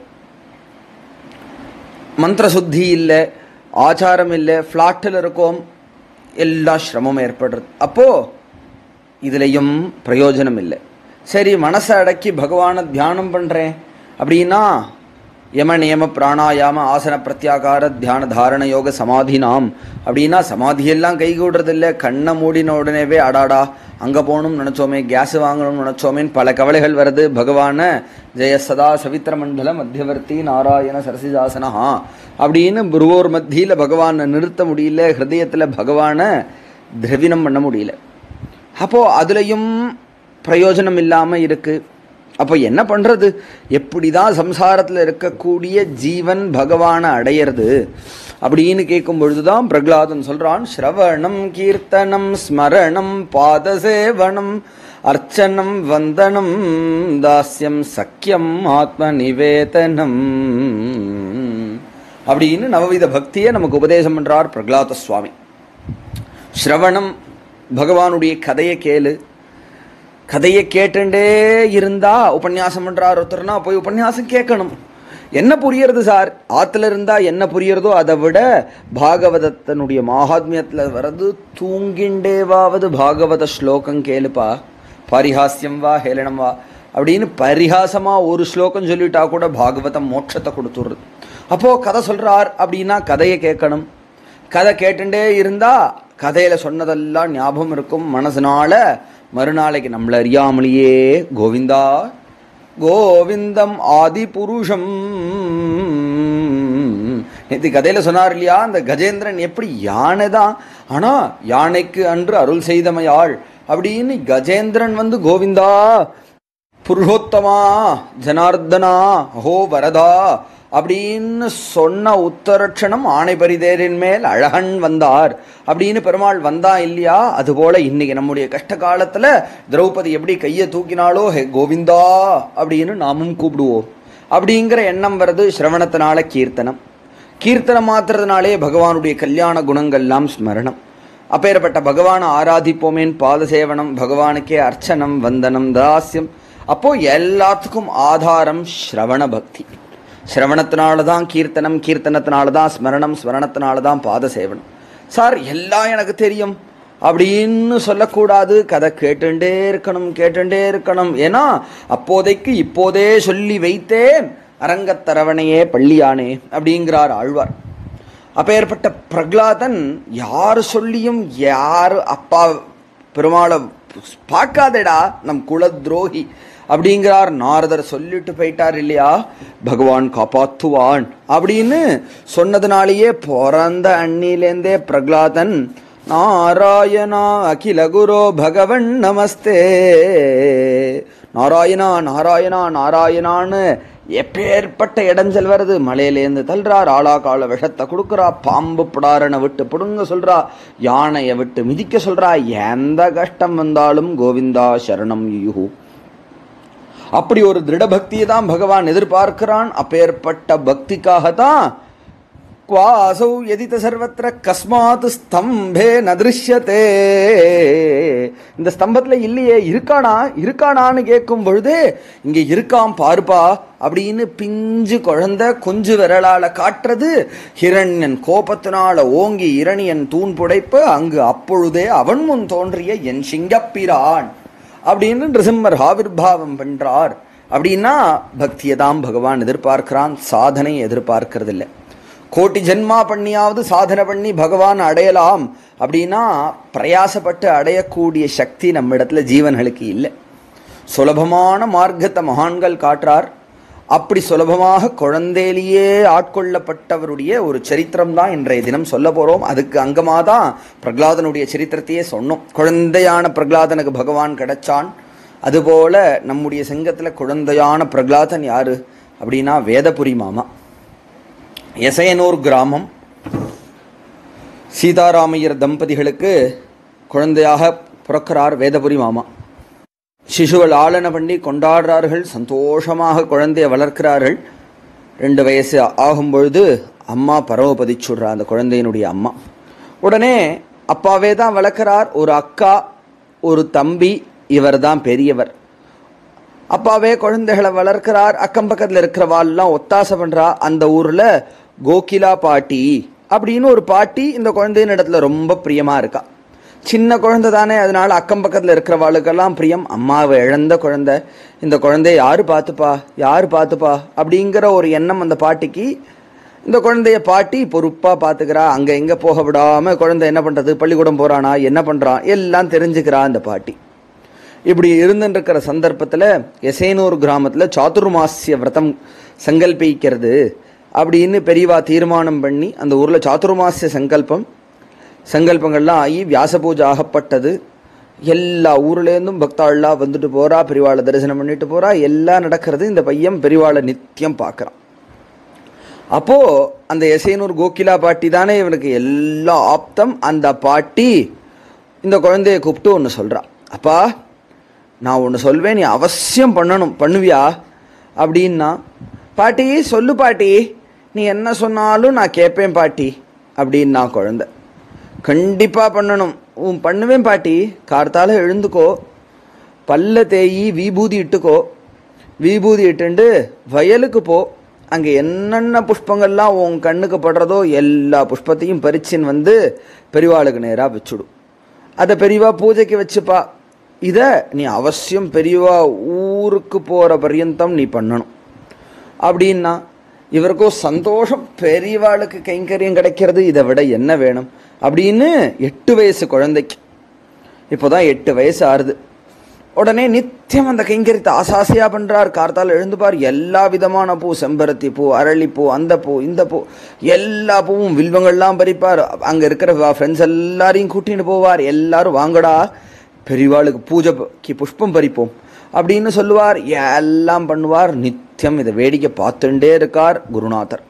மந்திர சுத்தி இல்லை ஆச்சாரம் இல்லை ஃப்ளாட்டில் இருக்கோம் எல்லா சிரமம் ஏற்படுறது அப்போ இதுலயும் பிரயோஜனம் இல்லை சரி மனசை அடக்கி பகவானை தியானம் பண்றேன் அப்படின்னா யம நியம பிராணாயாம ஆசன பிரத்யாகார தியான தாரண யோக சமாதி நாம் அப்படின்னா சமாதியெல்லாம் கைகூடுறது இல்லை கண்ணை மூடின உடனேவே அடாடா அங்க போகணும்னு நினைச்சோமே கேஸ் வாங்கணும்னு நினைச்சோமேன்னு பல கவலைகள் வருது பகவான ஜெய சதா சவித்திர மண்டல மத்தியவர்த்தி நாராயண சரசிதாசனஹா அப்படின்னு புருவோர் மத்தியில பகவானை நிறுத்த முடியல ஹிருதயத்துல பகவானை திரவினம் பண்ண முடியல அப்போ அதுலயும் பிரயோஜனம் இல்லாம இருக்கு அப்போ என்ன பண்றது எப்படிதான் சம்சாரத்துல இருக்கக்கூடிய ஜீவன் பகவானை அடையிறது அப்படின்னு கேட்கும் பொழுதுதான் பிரகலாதன் சொல்றான் ஸ்ரவணம் கீர்த்தனம் ஸ்மரணம் பாதசேவனம் அர்ச்சனம் வந்தனம் தாஸ்யம் சக்கியம் ஆத்ம நிவேதனம் அப்படின்னு நவவித பக்தியை நமக்கு உபதேசம் பண்றார் பிரகலாத சுவாமி ஸ்ரவணம் பகவானுடைய கதையை கேளு கதையை கேட்டுண்டே இருந்தா உபன்யாசம் பண்றார் ஒருத்தர்னா போய் உபன்யாசம் கேட்கணும் என்ன புரியறது சார் ஆத்துல இருந்தா என்ன புரியறதோ அதை விட பாகவதத்தினுடைய மகாத்மியத்துல வர்றது தூங்கிண்டேவாவது பாகவத ஸ்லோகம் கேளுப்பா பரிஹாஸ்யம் வா ஹேளனம் வா அப்படின்னு பரிகாசமா ஒரு ஸ்லோகம் சொல்லிட்டா கூட பாகவதம் மோட்சத்தை கொடுத்துடுறது அப்போ கதை சொல்றார் அப்படின்னா கதையை கேட்கணும் கதை கேட்டுட்டே இருந்தா கதையில சொன்னதெல்லாம் ஞாபகம் இருக்கும் மனசுனால மறுநாளைக்கு நம்மள அறியாமலேயே கோவிந்தா கோவிந்தம் ஆதி புருஷம் நேற்று கதையில சொன்னார் இல்லையா அந்த கஜேந்திரன் எப்படி யானை தான் ஆனா யானைக்கு அன்று அருள் செய்தமையாள் அப்படின்னு கஜேந்திரன் வந்து கோவிந்தா புருஷோத்தமா ஜனார்தனா அஹோ வரதா அப்படின்னு சொன்ன உத்தரட்சணம் ஆணை பரிதேரின் மேல் அழகன் வந்தார் அப்படின்னு பெருமாள் வந்தா இல்லையா அதுபோல இன்னைக்கு நம்முடைய கஷ்ட காலத்துல திரௌபதி எப்படி கையை தூக்கினாலோ ஹே கோவிந்தா அப்படின்னு நாமும் கூப்பிடுவோம் அப்படிங்கிற எண்ணம் வருது சிரவணத்தினால கீர்த்தனம் கீர்த்தனம் மாத்துறதுனாலே பகவானுடைய கல்யாண குணங்கள்லாம் ஸ்மரணம் அப்பேற்பட்ட பகவானை ஆராதிப்போமேன் பாத சேவனம் பகவானுக்கே அர்ச்சனம் வந்தனம் தாஸ்யம் அப்போ எல்லாத்துக்கும் ஆதாரம் ஸ்ரவண பக்தி சிரவணத்தினால தான் கீர்த்தனம் கீர்த்தனத்தினால தான் ஸ்மரணம் ஸ்மரணத்தினால தான் பாத சேவனம் சார் எல்லாம் எனக்கு தெரியும் அப்படின்னு சொல்லக்கூடாது கதை கேட்டுண்டே இருக்கணும் கேட்டுண்டே இருக்கணும் ஏன்னா அப்போதைக்கு இப்போதே சொல்லி வைத்தேன் அரங்கத்தரவணையே பள்ளியானே அப்படிங்கிறார் ஆழ்வார் அப்பேற்பட்ட பிரகலாதன் யார் சொல்லியும் யார் அப்பா பெருமாளை பார்க்காதேடா நம் குல துரோகி அப்படிங்கிறார் நாரதர் சொல்லிட்டு போயிட்டார் இல்லையா பகவான் காப்பாத்துவான் அப்படின்னு சொன்னதுனாலேயே பிறந்த அண்ணிலேந்தே பிரகலாதன் நாராயணா அகில குரு பகவன் நமஸ்தே நாராயணா நாராயணா நாராயணான்னு எப்பேற்பட்ட இடைஞ்சல் வருது மலையிலேருந்து தள்ளுறார் ஆளா கால விஷத்தை கொடுக்குறா பாம்பு புடாரனை விட்டு புடுங்க சொல்றா யானையை விட்டு மிதிக்க சொல்றா எந்த கஷ்டம் வந்தாலும் கோவிந்தா சரணம் யுஹு அப்படி ஒரு திருட பக்தியை தான் பகவான் எதிர்பார்க்கிறான் அப்பேற்பட்ட பக்திக்காகத்தான் குவாசௌ எதித சர்வத்திர கஸ்மாத் ஸ்தம்பே நதிருஷ்யத்தே இந்த ஸ்தம்பத்துல இல்லையே இருக்கானா இருக்கானான்னு கேட்கும் பொழுது இங்க இருக்காம் பாருப்பா அப்படின்னு பிஞ்சு குழந்தை கொஞ்சு விரலால காட்டுறது ஹிரண்யன் கோபத்தினால ஓங்கி இரணியன் தூண் புடைப்பு அங்கு அப்பொழுதே அவன் முன் தோன்றிய என் சிங்கப்பிரான் அப்படின்னு நிருசிம்மர் ஆவிர்பாவம் பண்றார் அப்படின்னா பக்தியை தான் பகவான் எதிர்பார்க்கிறான் சாதனை எதிர்பார்க்கறது இல்லை கோட்டி ஜென்மா பண்ணியாவது சாதனை பண்ணி பகவான் அடையலாம் அப்படின்னா பிரயாசப்பட்டு அடையக்கூடிய சக்தி நம்ம இடத்துல ஜீவன்களுக்கு இல்லை சுலபமான மார்க்கத்தை மகான்கள் காட்டுறார் அப்படி சுலபமாக குழந்தையிலேயே ஆட்கொள்ளப்பட்டவருடைய ஒரு சரித்திரம் தான் இன்றைய தினம் சொல்ல போறோம் அதுக்கு அங்கமாக தான் பிரகலாதனுடைய சரித்திரத்தையே சொன்னோம் குழந்தையான பிரகலாதனுக்கு பகவான் கிடைச்சான் அதுபோல நம்முடைய சங்கத்தில் குழந்தையான பிரகலாதன் யாரு அப்படின்னா வேதபுரி மாமா எசையனூர் கிராமம் சீதாராமையர் தம்பதிகளுக்கு குழந்தையாக பிறக்கிறார் வேதபுரி மாமா சிசுவல் ஆளன பண்ணி கொண்டாடுறார்கள் சந்தோஷமாக குழந்தைய வளர்க்கிறார்கள் ரெண்டு வயசு ஆகும் பொழுது அம்மா பரவபதிச்சுடுறா அந்த குழந்தையினுடைய அம்மா உடனே அப்பாவே தான் வளர்க்கிறார் ஒரு அக்கா ஒரு தம்பி இவர் தான் பெரியவர் அப்பாவே குழந்தைகளை வளர்க்கிறார் அக்கம் பக்கத்தில் இருக்கிறவாள்லாம் ஒத்தாசை பண்றா அந்த ஊர்ல கோகிலா பாட்டி அப்படின்னு ஒரு பாட்டி இந்த குழந்தையின் இடத்துல ரொம்ப பிரியமா இருக்கா சின்ன குழந்தை தானே அதனால அக்கம் பக்கத்தில் இருக்கிறவாளுக்கெல்லாம் பிரியம் அம்மாவை இழந்த குழந்தை இந்த குழந்தைய யாரு பார்த்துப்பா யாரு பார்த்துப்பா அப்படிங்கிற ஒரு எண்ணம் அந்த பாட்டிக்கு இந்த குழந்தைய பாட்டி பொறுப்பா பாத்துக்கிறா அங்க எங்க போக விடாம குழந்தை என்ன பண்றது பள்ளிக்கூடம் போறானா என்ன பண்றான் எல்லாம் தெரிஞ்சுக்கிறா அந்த பாட்டி இப்படி இருந்துருக்கிற சந்தர்ப்பத்தில் எசேனூர் கிராமத்தில் சாதுர்மாசிய விரதம் சங்கல்பிக்கிறது அப்படின்னு பெரியவா தீர்மானம் பண்ணி அந்த ஊரில் சாதுர்மாசிய சங்கல்பம் சங்கல்பங்கள்லாம் ஆகி வியாச பூஜை ஆகப்பட்டது எல்லா ஊர்லேருந்தும் பக்தாள்லாம் வந்துட்டு போறா பெரியவாளை தரிசனம் பண்ணிட்டு போறா எல்லாம் நடக்கிறது இந்த பையன் பெரியவாளை நித்தியம் பார்க்குறான் அப்போ அந்த எசைனூர் கோகிலா பாட்டி தானே இவனுக்கு எல்லா ஆப்தம் அந்த பாட்டி இந்த குழந்தைய கூப்பிட்டு ஒன்று சொல்றா அப்பா நான் ஒன்று சொல்வேன் நீ அவசியம் பண்ணணும் பண்ணுவியா அப்படின்னா பாட்டி சொல்லு பாட்டி நீ என்ன சொன்னாலும் நான் கேட்பேன் பாட்டி அப்படின்னா குழந்தை கண்டிப்பா பண்ணணும் உன் பண்ணுவேன் பாட்டி கார்த்தால எழுந்துக்கோ பல்ல தேயி விபூதி இட்டுக்கோ விபூதி இட்டுண்டு வயலுக்கு போ அங்கே என்னென்ன புஷ்பங்கள்லாம் உன் கண்ணுக்கு படுறதோ எல்லா புஷ்பத்தையும் பறிச்சின்னு வந்து பெரியவாளுக்கு நேராக வச்சுடும் அதை பெரியவா பூஜைக்கு வச்சுப்பா இதை நீ அவசியம் பெரியவா ஊருக்கு போகிற பர்யந்தம் நீ பண்ணணும் அப்படின்னா இவருக்கும் சந்தோஷம் பெரியவாளுக்கு கைங்கரியம் கிடைக்கிறது இதை விட என்ன வேணும் அப்படின்னு எட்டு வயசு குழந்தைக்கு இப்போதான் எட்டு வயசு ஆறுது உடனே நித்தியம் அந்த கைங்கரியத்தை ஆசாசியா பண்றார் கார்த்தால எழுந்துப்பார் எல்லா விதமான பூ செம்பருத்தி பூ அரளிப்பூ அந்த பூ இந்த பூ எல்லா பூவும் வில்வங்கள்லாம் பறிப்பார் அங்க இருக்கிற ஃப்ரெண்ட்ஸ் எல்லாரையும் கூட்டின்னு போவார் எல்லாரும் வாங்கடா பெரியவாளுக்கு பூஜைக்கு புஷ்பம் பறிப்போம் அப்படின்னு சொல்லுவார் எல்லாம் பண்ணுவார் நித்தியம் இதை வேடிக்கை பார்த்துட்டே இருக்கார் குருநாதர்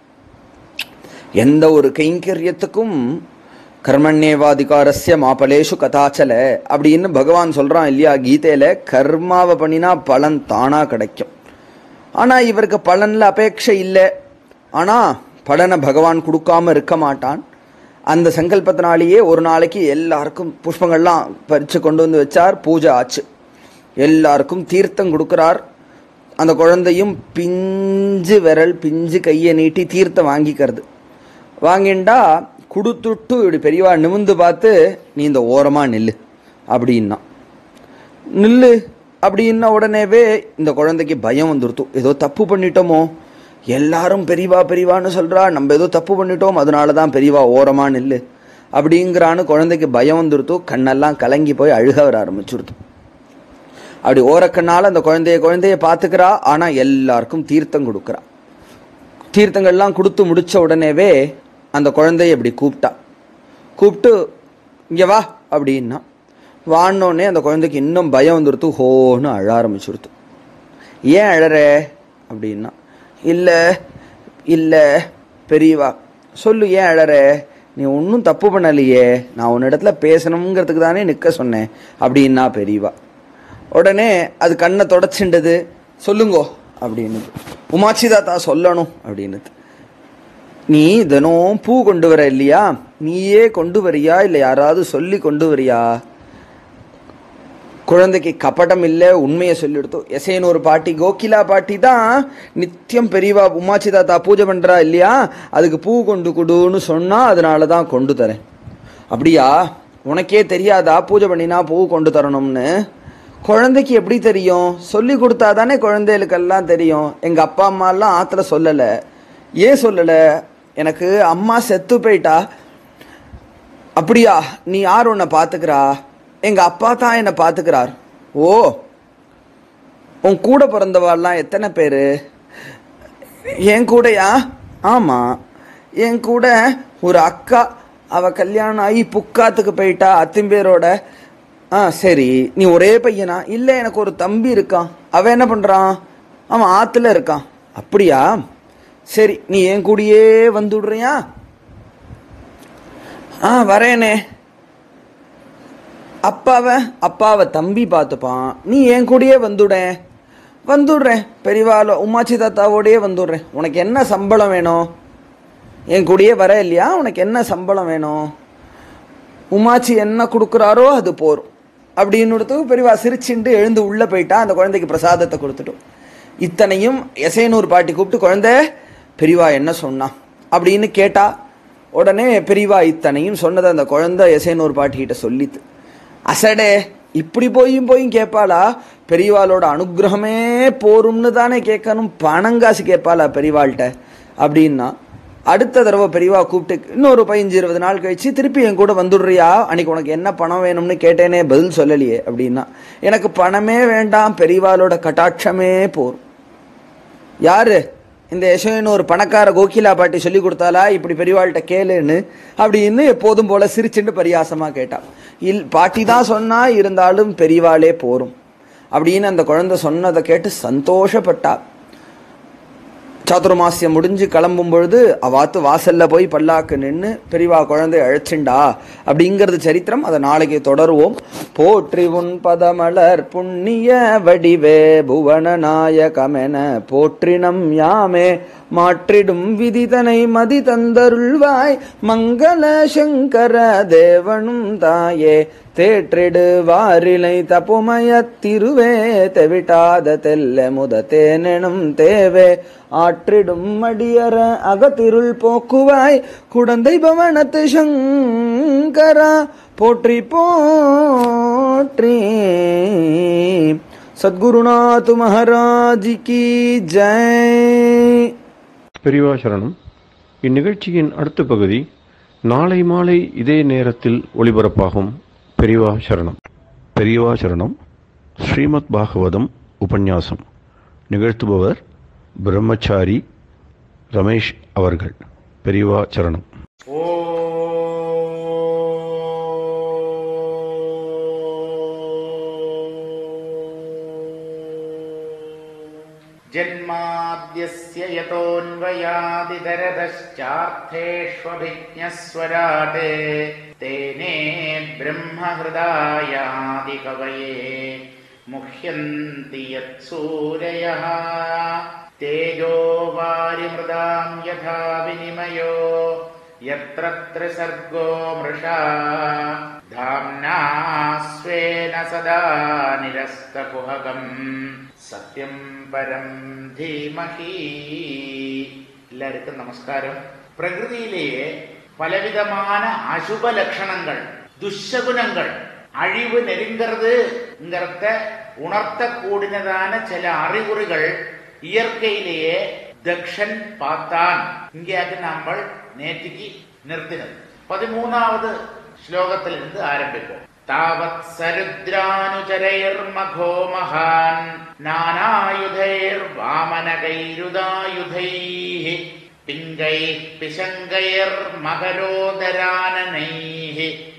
எந்த ஒரு கைங்கரியத்துக்கும் கர்மண்யேவாதிகாரஸ்ய மாபலேஷு கதாச்சல அப்படின்னு பகவான் சொல்றான் இல்லையா கீதையில கர்மாவை பண்ணினா பலன் தானா கிடைக்கும் ஆனா இவருக்கு பலன்ல அபேட்சை இல்லை ஆனா பலனை பகவான் கொடுக்காம இருக்க மாட்டான் அந்த சங்கல்பத்தினாலேயே ஒரு நாளைக்கு எல்லாருக்கும் புஷ்பங்கள்லாம் பறிச்சு கொண்டு வந்து வச்சார் பூஜை ஆச்சு எல்லாருக்கும் தீர்த்தம் கொடுக்கிறார் அந்த குழந்தையும் பிஞ்சு விரல் பிஞ்சு கையை நீட்டி தீர்த்தம் வாங்கிக்கிறது வாங்கிண்டா கொடுத்துட்டு இப்படி பெரியவா நிமிந்து பார்த்து நீ இந்த ஓரமா நில்லு அப்படின்னா நில்லு அப்படின்ன உடனேவே இந்த குழந்தைக்கு பயம் வந்துருத்து ஏதோ தப்பு பண்ணிட்டோமோ எல்லாரும் பெரியவா பெரியவான்னு சொல்றா நம்ம ஏதோ தப்பு பண்ணிட்டோம் அதனால தான் பெரியவா ஓரமா நில்லு அப்படிங்கிறான்னு குழந்தைக்கு பயம் வந்துருத்து கண்ணெல்லாம் கலங்கி போய் அழுக வர ஆரம்பிச்சுடுத்து அப்படி ஓரக்கண்ணால அந்த குழந்தைய குழந்தைய பாத்துக்கிறா ஆனா எல்லாருக்கும் தீர்த்தம் கொடுக்கறா தீர்த்தங்கள்லாம் கொடுத்து முடிச்ச உடனேவே அந்த குழந்தைய இப்படி கூப்பிட்டா கூப்பிட்டு இங்க வா அப்படின்னா வான்னோடனே அந்த குழந்தைக்கு இன்னும் பயம் வந்துடுத்து ஹோன்னு அழ ஆரம்பிச்சுடுத்து ஏன் அழற அப்படின்னா இல்லை இல்லை பெரியவா சொல்லு ஏன் அழற நீ ஒன்றும் தப்பு பண்ணலையே நான் உன்னிடத்துல பேசணுங்கிறதுக்கு தானே நிற்க சொன்னேன் அப்படின்னா பெரியவா உடனே அது கண்ணை தொடச்சுண்டது சொல்லுங்கோ அப்படின்னு உமாச்சி தாத்தா சொல்லணும் அப்படின்னு நீ தினம் பூ கொண்டு வர இல்லையா நீயே கொண்டு வரியா இல்லை யாராவது சொல்லி கொண்டு வரியா குழந்தைக்கு கபடம் இல்லை உண்மையை சொல்லிடுத்தோம் எசேன்னு ஒரு பாட்டி கோகிலா பாட்டி தான் நித்தியம் பெரியவா உமாச்சி தாத்தா பூஜை பண்றா இல்லையா அதுக்கு பூ கொண்டு கொடுன்னு சொன்னா அதனால தான் கொண்டு தரேன் அப்படியா உனக்கே தெரியாதா பூஜை பண்ணினா பூ கொண்டு தரணும்னு குழந்தைக்கு எப்படி தெரியும் சொல்லி கொடுத்தா தானே குழந்தைகளுக்கெல்லாம் தெரியும் எங்க அப்பா அம்மா எல்லாம் ஆத்துல சொல்லல ஏன் சொல்லல எனக்கு அம்மா செத்து போயிட்டா அப்படியா நீ யார் உன்னை பாத்துக்கிறா எங்க அப்பா தான் என்னை பாத்துக்கிறார் ஓ உன் கூட பிறந்தவாள்லாம் எத்தனை பேரு என் கூடயா ஆமா என் கூட ஒரு அக்கா அவ கல்யாணம் ஆகி புக்காத்துக்கு போயிட்டா அத்திம்பேரோட ஆ சரி நீ ஒரே பையனா இல்ல எனக்கு ஒரு தம்பி இருக்கான் அவன் என்ன பண்றான் அவன் ஆத்துல இருக்கான் அப்படியா சரி நீ என் கூடயே வந்துடுறியா ஆ வரேனே அப்பாவை அப்பாவை தம்பி பார்த்துப்பான் நீ என் கூடயே வந்துடேன் வந்துடுறேன் பெரியவால உமாச்சி தாத்தாவோடயே வந்துடுறேன் உனக்கு என்ன சம்பளம் வேணும் என் கூடயே வர இல்லையா உனக்கு என்ன சம்பளம் வேணும் உமாச்சி என்ன கொடுக்குறாரோ அது போரும் அப்படின்னு பெரியவா சிரிச்சுண்டு எழுந்து உள்ள போயிட்டா அந்த குழந்தைக்கு பிரசாதத்தை கொடுத்துட்டோம் இத்தனையும் எசைனூர் பாட்டி கூப்பிட்டு குழந்தை பெரியவா என்ன சொன்னான் அப்படின்னு கேட்டா உடனே பெரியவா இத்தனையும் சொன்னதை அந்த குழந்தை எசைனூர் பாட்டிகிட்ட சொல்லித்து அசடே இப்படி போயும் போயும் கேட்பாளா பெரியவாளோட அனுகிரகமே போரும்னு தானே கேட்கணும் பணங்காசு கேட்பாளா பெரியவாள்கிட்ட அப்படின்னா அடுத்த தடவை பெரியவா கூப்பிட்டு இன்னொரு பதினஞ்சு இருபது நாள் கழிச்சு திருப்பி என் கூட வந்துடுறியா அன்னைக்கு உனக்கு என்ன பணம் வேணும்னு கேட்டேனே பதில் சொல்லலையே அப்படின்னா எனக்கு பணமே வேண்டாம் பெரியவாளோட கட்டாட்சமே போரும் யாரு இந்த யசோன்னு ஒரு பணக்கார கோகிலா பாட்டி சொல்லி கொடுத்தாலா இப்படி பெரியவாள்கிட்ட கேளுன்னு அப்படின்னு எப்போதும் போல சிரிச்சுண்டு பரியாசமா கேட்டா இல் பாட்டி தான் சொன்னா இருந்தாலும் பெரியவாளே போரும் அப்படின்னு அந்த குழந்தை சொன்னதை கேட்டு சந்தோஷப்பட்டா சாதுர்மாசியம் முடிஞ்சு கிளம்பும் பொழுது அவாத்து வாசல்ல போய் பல்லாக்கு நின்று பெரியவா குழந்தை அழைச்சிண்டா அப்படிங்கிறது சரித்திரம் அதை நாளைக்கு தொடருவோம் போற்றி உன் பதமலர் புண்ணிய வடிவே புவன நாயகமென போற்றினம் யாமே மாற்றிடும் விதிதனை மதி தந்தருள்வாய் மங்கள சங்கர தேவனும் தாயே தேற்றிடு வாரிலை தப்புமய திருவே தெவிட்டாத தெல்ல முத தேனெனும் தேவே ஆற்றிடும் மடியற அகத்திருள் போக்குவாய் குடந்தை பவனத்து சங்கரா போற்றி போற்றி சத்குருநாத் மகாராஜ் கி ஜெய் பெரியவா சரணம் இந்நிகழ்ச்சியின் அடுத்த பகுதி நாளை மாலை இதே நேரத்தில் ஒளிபரப்பாகும் பெரியவா சரணம் பெரியவா சரணம் ஸ்ரீமத் பாகவதம் உபன்யாசம் நிகழ்த்துபவர் பிரம்மச்சாரி ரமேஷ் அவர்கள் பெரியவா சரணம் जन्माद्यस्य यतोऽन्वयादितरतश्चार्थेष्वभिज्ञस्वराट् तेने ब्रह्महृदायादिकवये मुह्यन्ति यत्सूरयः तेजो वारिमृदाम् यथा विनिमयो यत्र त्रिसर्गो मृषा धाम्ना स्वेन सदा निरस्तकुहकम् സത്യം പരം ധീമഹി എല്ലാവർക്കും നമസ്കാരം പ്രകൃതിയിലെ பலவிதமான அசுப லட்சணங்கள் துஷகுணங்கள் அழிவு நெருங்கிறதுங்கிறத உணர்த்தக்கூடியதான சில அறிகுறிகள் இயற்கையிலேயே தக்ஷன் பார்த்தான் இங்கேயாக നമ്മൾ நேற்றுக்கு நிறுத்தினது பதிமூணாவது ஸ்லோகத்திலிருந்து ஆரம்பிப்போம் താവത് സരുദ്രാനുചരൈർമഘോ മഹാൻ നാനായുധൈർവാമനകൈരുദായുധൈः പിംഗൈः പിശങ്കൈർമകരോദരാനനൈः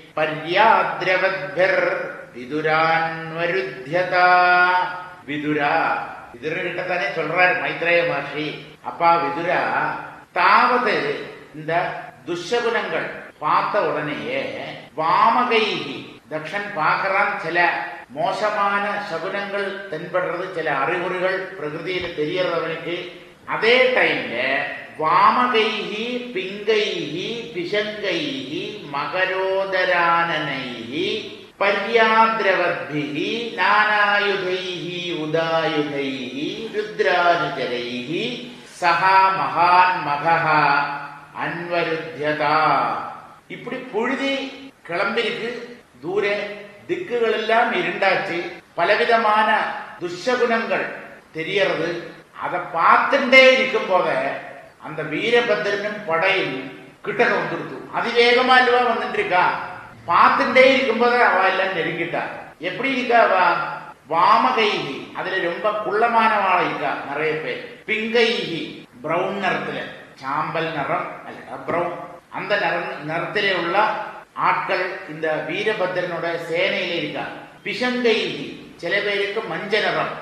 പര്യാദ്രവദ്ഭിർവിദുരാൻവരുധ്യത വിദുര விதுரகிட்ட தானே சொல்றாரு மைத்ரேய மகர்ஷி அப்பா விதுரா தாவது இந்த துஷகுணங்கள் பார்த்த உடனேயே வாமகைகி தக்ஷன் பார்க்கறான் சில மோசமான சகுனங்கள் தென்படுறது சில அறிகுறிகள் பிரகிருதியில தெரியறது அவனுக்கு அதே டைம்ல வாமகைகி பிங்கைகி பிசங்கைகி மகரோதரானனைகி பர்யாத்ரவத்பிகி நானாயுதைகி உதாயுதைகி ருத்ரானுச்சரைகி சகா மகான் மகா அன்வருத்தியதா இப்படி புழுதி கிளம்பிருக்கு தூர திக்குகள் எல்லாம் இருண்டாச்சு பலவிதமான துஷகுணங்கள் தெரியறது அதை பார்த்துட்டே இருக்கும் போத அந்த வீரபத்ரனும் படையும் கிட்டக வந்துடுத்து அதிவேகமா இல்லவா வந்துட்டு இருக்கா பார்த்துட்டே இருக்கும் போத அவ எல்லாம் நெருங்கிட்டா எப்படி இருக்கா அவ வாமகைகி அதுல ரொம்ப குள்ளமானவாளா இருக்கா நிறைய பேர் பிங்கைகி ബ്രൗൺ നിറത്തില് ചാമ്പൽ നിറം അല്ല ബ്രൗൺ அந்த நிற- நிறத்திலே உள்ள ஆட்கள் இந்த வீரபத்ரனோட சேனையில இருக்காங்க பிஷங்கைகி சில பேருக்கு மஞ்ச நிறம்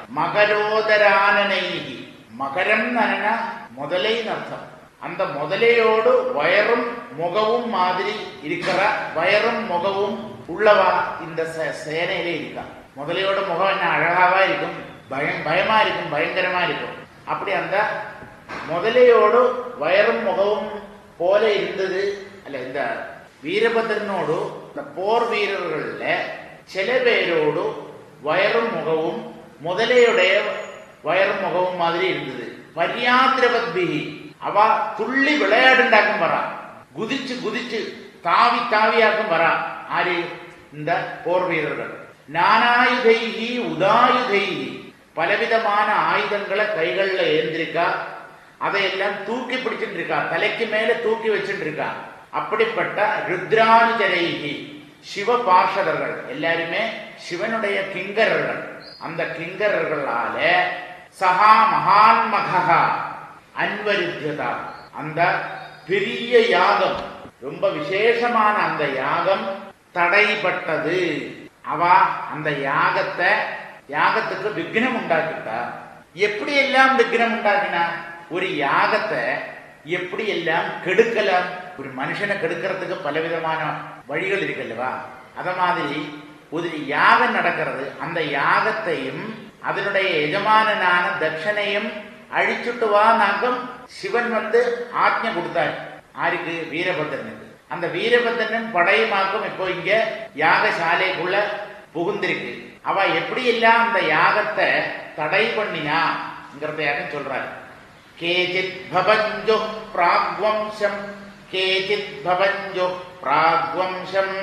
மகரோதரானனைகி மகரம் நனனா முதலைன்னு அர்த்தம் அந்த முதலையோடு வயரும் முகവും மாதிரி இருக்கிற வயரும் முகവും உள்ளவா இந்த சே- சேனையில இருக்கா முதலையோட முகம் என்ன அழகாவா இருக்கும் பயம் பயமா இருக்கும் பயங்கரமா இருக்கும் அப்படி அந்த முதலையோடு வயரும் முகവും போல இருந்தது അല്ല இந்த വീരഭദ്രനോട് இந்த போர் வீரர்கள்ல ചില പേരോട് വയറും മുഖവും മുതലയുടെ വയറും മുഖവും മാതിരി ഇരുന്നത് പര്യാദ്രപദ്ഭിഹി അവ തുള്ളി വിളയാടുണ്ടാക്കും പറ குதிச்சு குதிச்சு தாவி தாவியாக்கும் வரா ஆര് இந்த போர் வீரர்கள் நானாயுதைகி உதாயுதைகி பலவிதமான ஆயுதங்களை கைகள்ல ஏந்திருக்கா அதையெல்லாம் தூக்கி பிடிச்சிட்டு இருக்கா தலைக்கு மேல தூக்கி வச்சுட்டு இருக்கா அப்படிப்பட்ட ருத்ரானுஜரைகி சிவ பார்ஷதர்கள் எல்லாருமே சிவனுடைய கிங்கரர்கள் அந்த கிங்கரர்களால சகா மகான் மகா அன்வருத்தியதா அந்த பெரிய யாகம் ரொம்ப விசேஷமான அந்த யாகம் தடைப்பட்டது அவ அந்த யாகத்தை யாகத்துக்கு விக்னம் உண்டாக்கிட்டா எப்படி எல்லாம் விக்னம் உண்டாக்கினா ஒரு யாகத்தை எப்படி எல்லாம் கெடுக்கலாம் ஒரு மனுஷனை கெடுக்கிறதுக்கு பலவிதமான வழிகள் இருக்கு அல்லவா அத மாதிரி ஒரு யாகம் நடக்கிறது அந்த யாகத்தையும் அதனுடைய எஜமானனான தட்சணையும் அழிச்சுட்டு வா நாகம் சிவன் வந்து ஆജ്ഞ கொடுத்தார் ஆருக்கு வீரபத்ரனுக்கு அந்த வீரபத்ரனும் படையுமாக்கும் இப்போ இங்க யாகசாலைக்குள்ள புகுந்திருக்கு அவ எப்படி எல்லாம் அந்த யாகத்தை தடை பண்ணினாங்கிறதையாக சொல்றாரு கேச்சித் பவஞ்சு பிராக்வம்சம் கேச்சித் பவஞ்சு பிராக்வம்சம்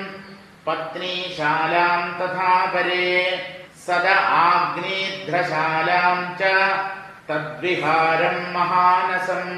பத்னீசாலாம் ததா பரே சத ஆக்னீத்ரசாலாம் ச தத்விஹாரம் மகானசம்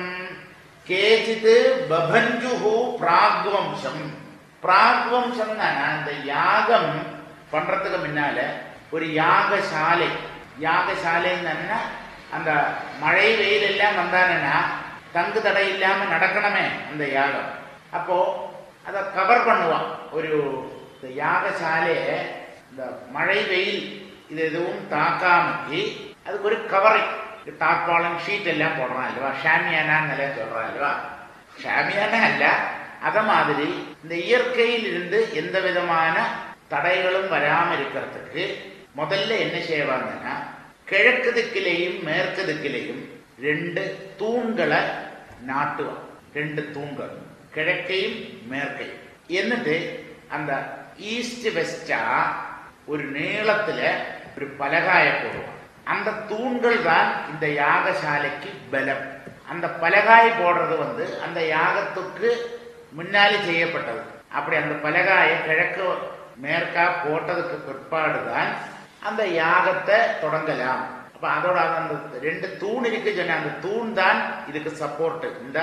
கேச்சித் பபஞ்சுஹு பிராக்வம்சம் பிராக்வம்சம் அந்த யாகம் பண்றதுக்கு முன்னால ஒரு யாகசாலை யாகசாலைன்னு அந்த மழை வெயில் எல்லாம் வந்தானா தங்கு தடை இல்லாம நடக்கணுமே அந்த யாகம் அப்போ அதை கவர் பண்ணுவான் ஒரு இந்த யாகசாலையை இந்த மழை வெயில் இது எதுவும் தாக்காமக்கு அதுக்கு ஒரு கவரை டாப்பாளம் ஷீட் எல்லாம் போடுறான் இல்லவா ஷாமியானான்னு எல்லாம் சொல்றான் இல்லவா ஷாமியானா அல்ல அத மாதிரி இந்த இயற்கையில் இருந்து எந்த விதமான தடைகளும் வராம இருக்கிறதுக்கு முதல்ல என்ன செய்வாங்கன்னா கிழக்கு திக்கிலையும் மேற்கு திக்கிலையும் ரெண்டு தூண்களை நாட்டுவான் ரெண்டு தூண்கள் கிழக்கையும் மேற்கையும் എന്നിട്ട് அந்த ஈஸ்ட் வெஸ்டா ஒரு நீளத்துல ஒரு பலகாய போடுவான் அந்த தூண்கள் தான் இந்த யாகசாலைக்கு பலம் அந்த பலகாய் போடுறது வந்து அந்த யாகத்துக்கு முன்னாடி செய்யப்பட்டது அப்படி அந்த பலகாயை கிழக்கு மேற்கா போட்டதுக்கு பிற்பாடுதான் அந்த யாகத்தை தொடங்கலாம் அப்ப அதோட அந்த ரெண்டு தூண் இருக்கு சொன்ன அந்த தூண் தான் இதுக்கு சப்போர்ட் இந்த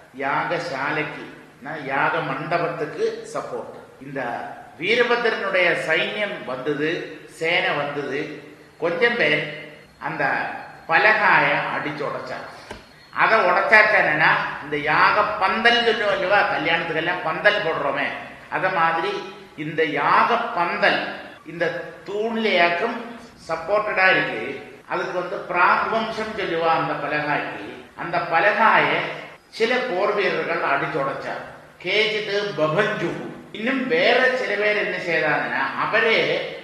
யாகசாலைக்கு ந- யாக மண்டபத்துக்கு சப்போர்ட் இந்த வீரபத்ரனுடைய சைன்யம் வந்தது சேனை வந்தது கொஞ்சம் பேர் அந்த பலகாய அடிச்சு உடைச்சாங்க அதை உடைச்சாச்சா என்னன்னா இந்த யாக பந்தல் சொல்லுவோம் இல்லவா கல்யாணத்துக்கெல்லாம் பந்தல் போடுறோமே அத மாதிரி இந்த யாக பந்தல் இந்த தூண்லையாக்கும் சப்போர்ட்டடா இருக்கு அதுக்கு வந்து பிராக்வம்சம் சொல்லுவா அந்த பலகாய்க்கு அந்த பலகாயை சில போர் வீரர்கள் அடிச்சுடைச்சார் கேஜித்து பபஞ்சு இன்னும் வேற சில பேர் என்ன செய்தாங்கன்னா அவரே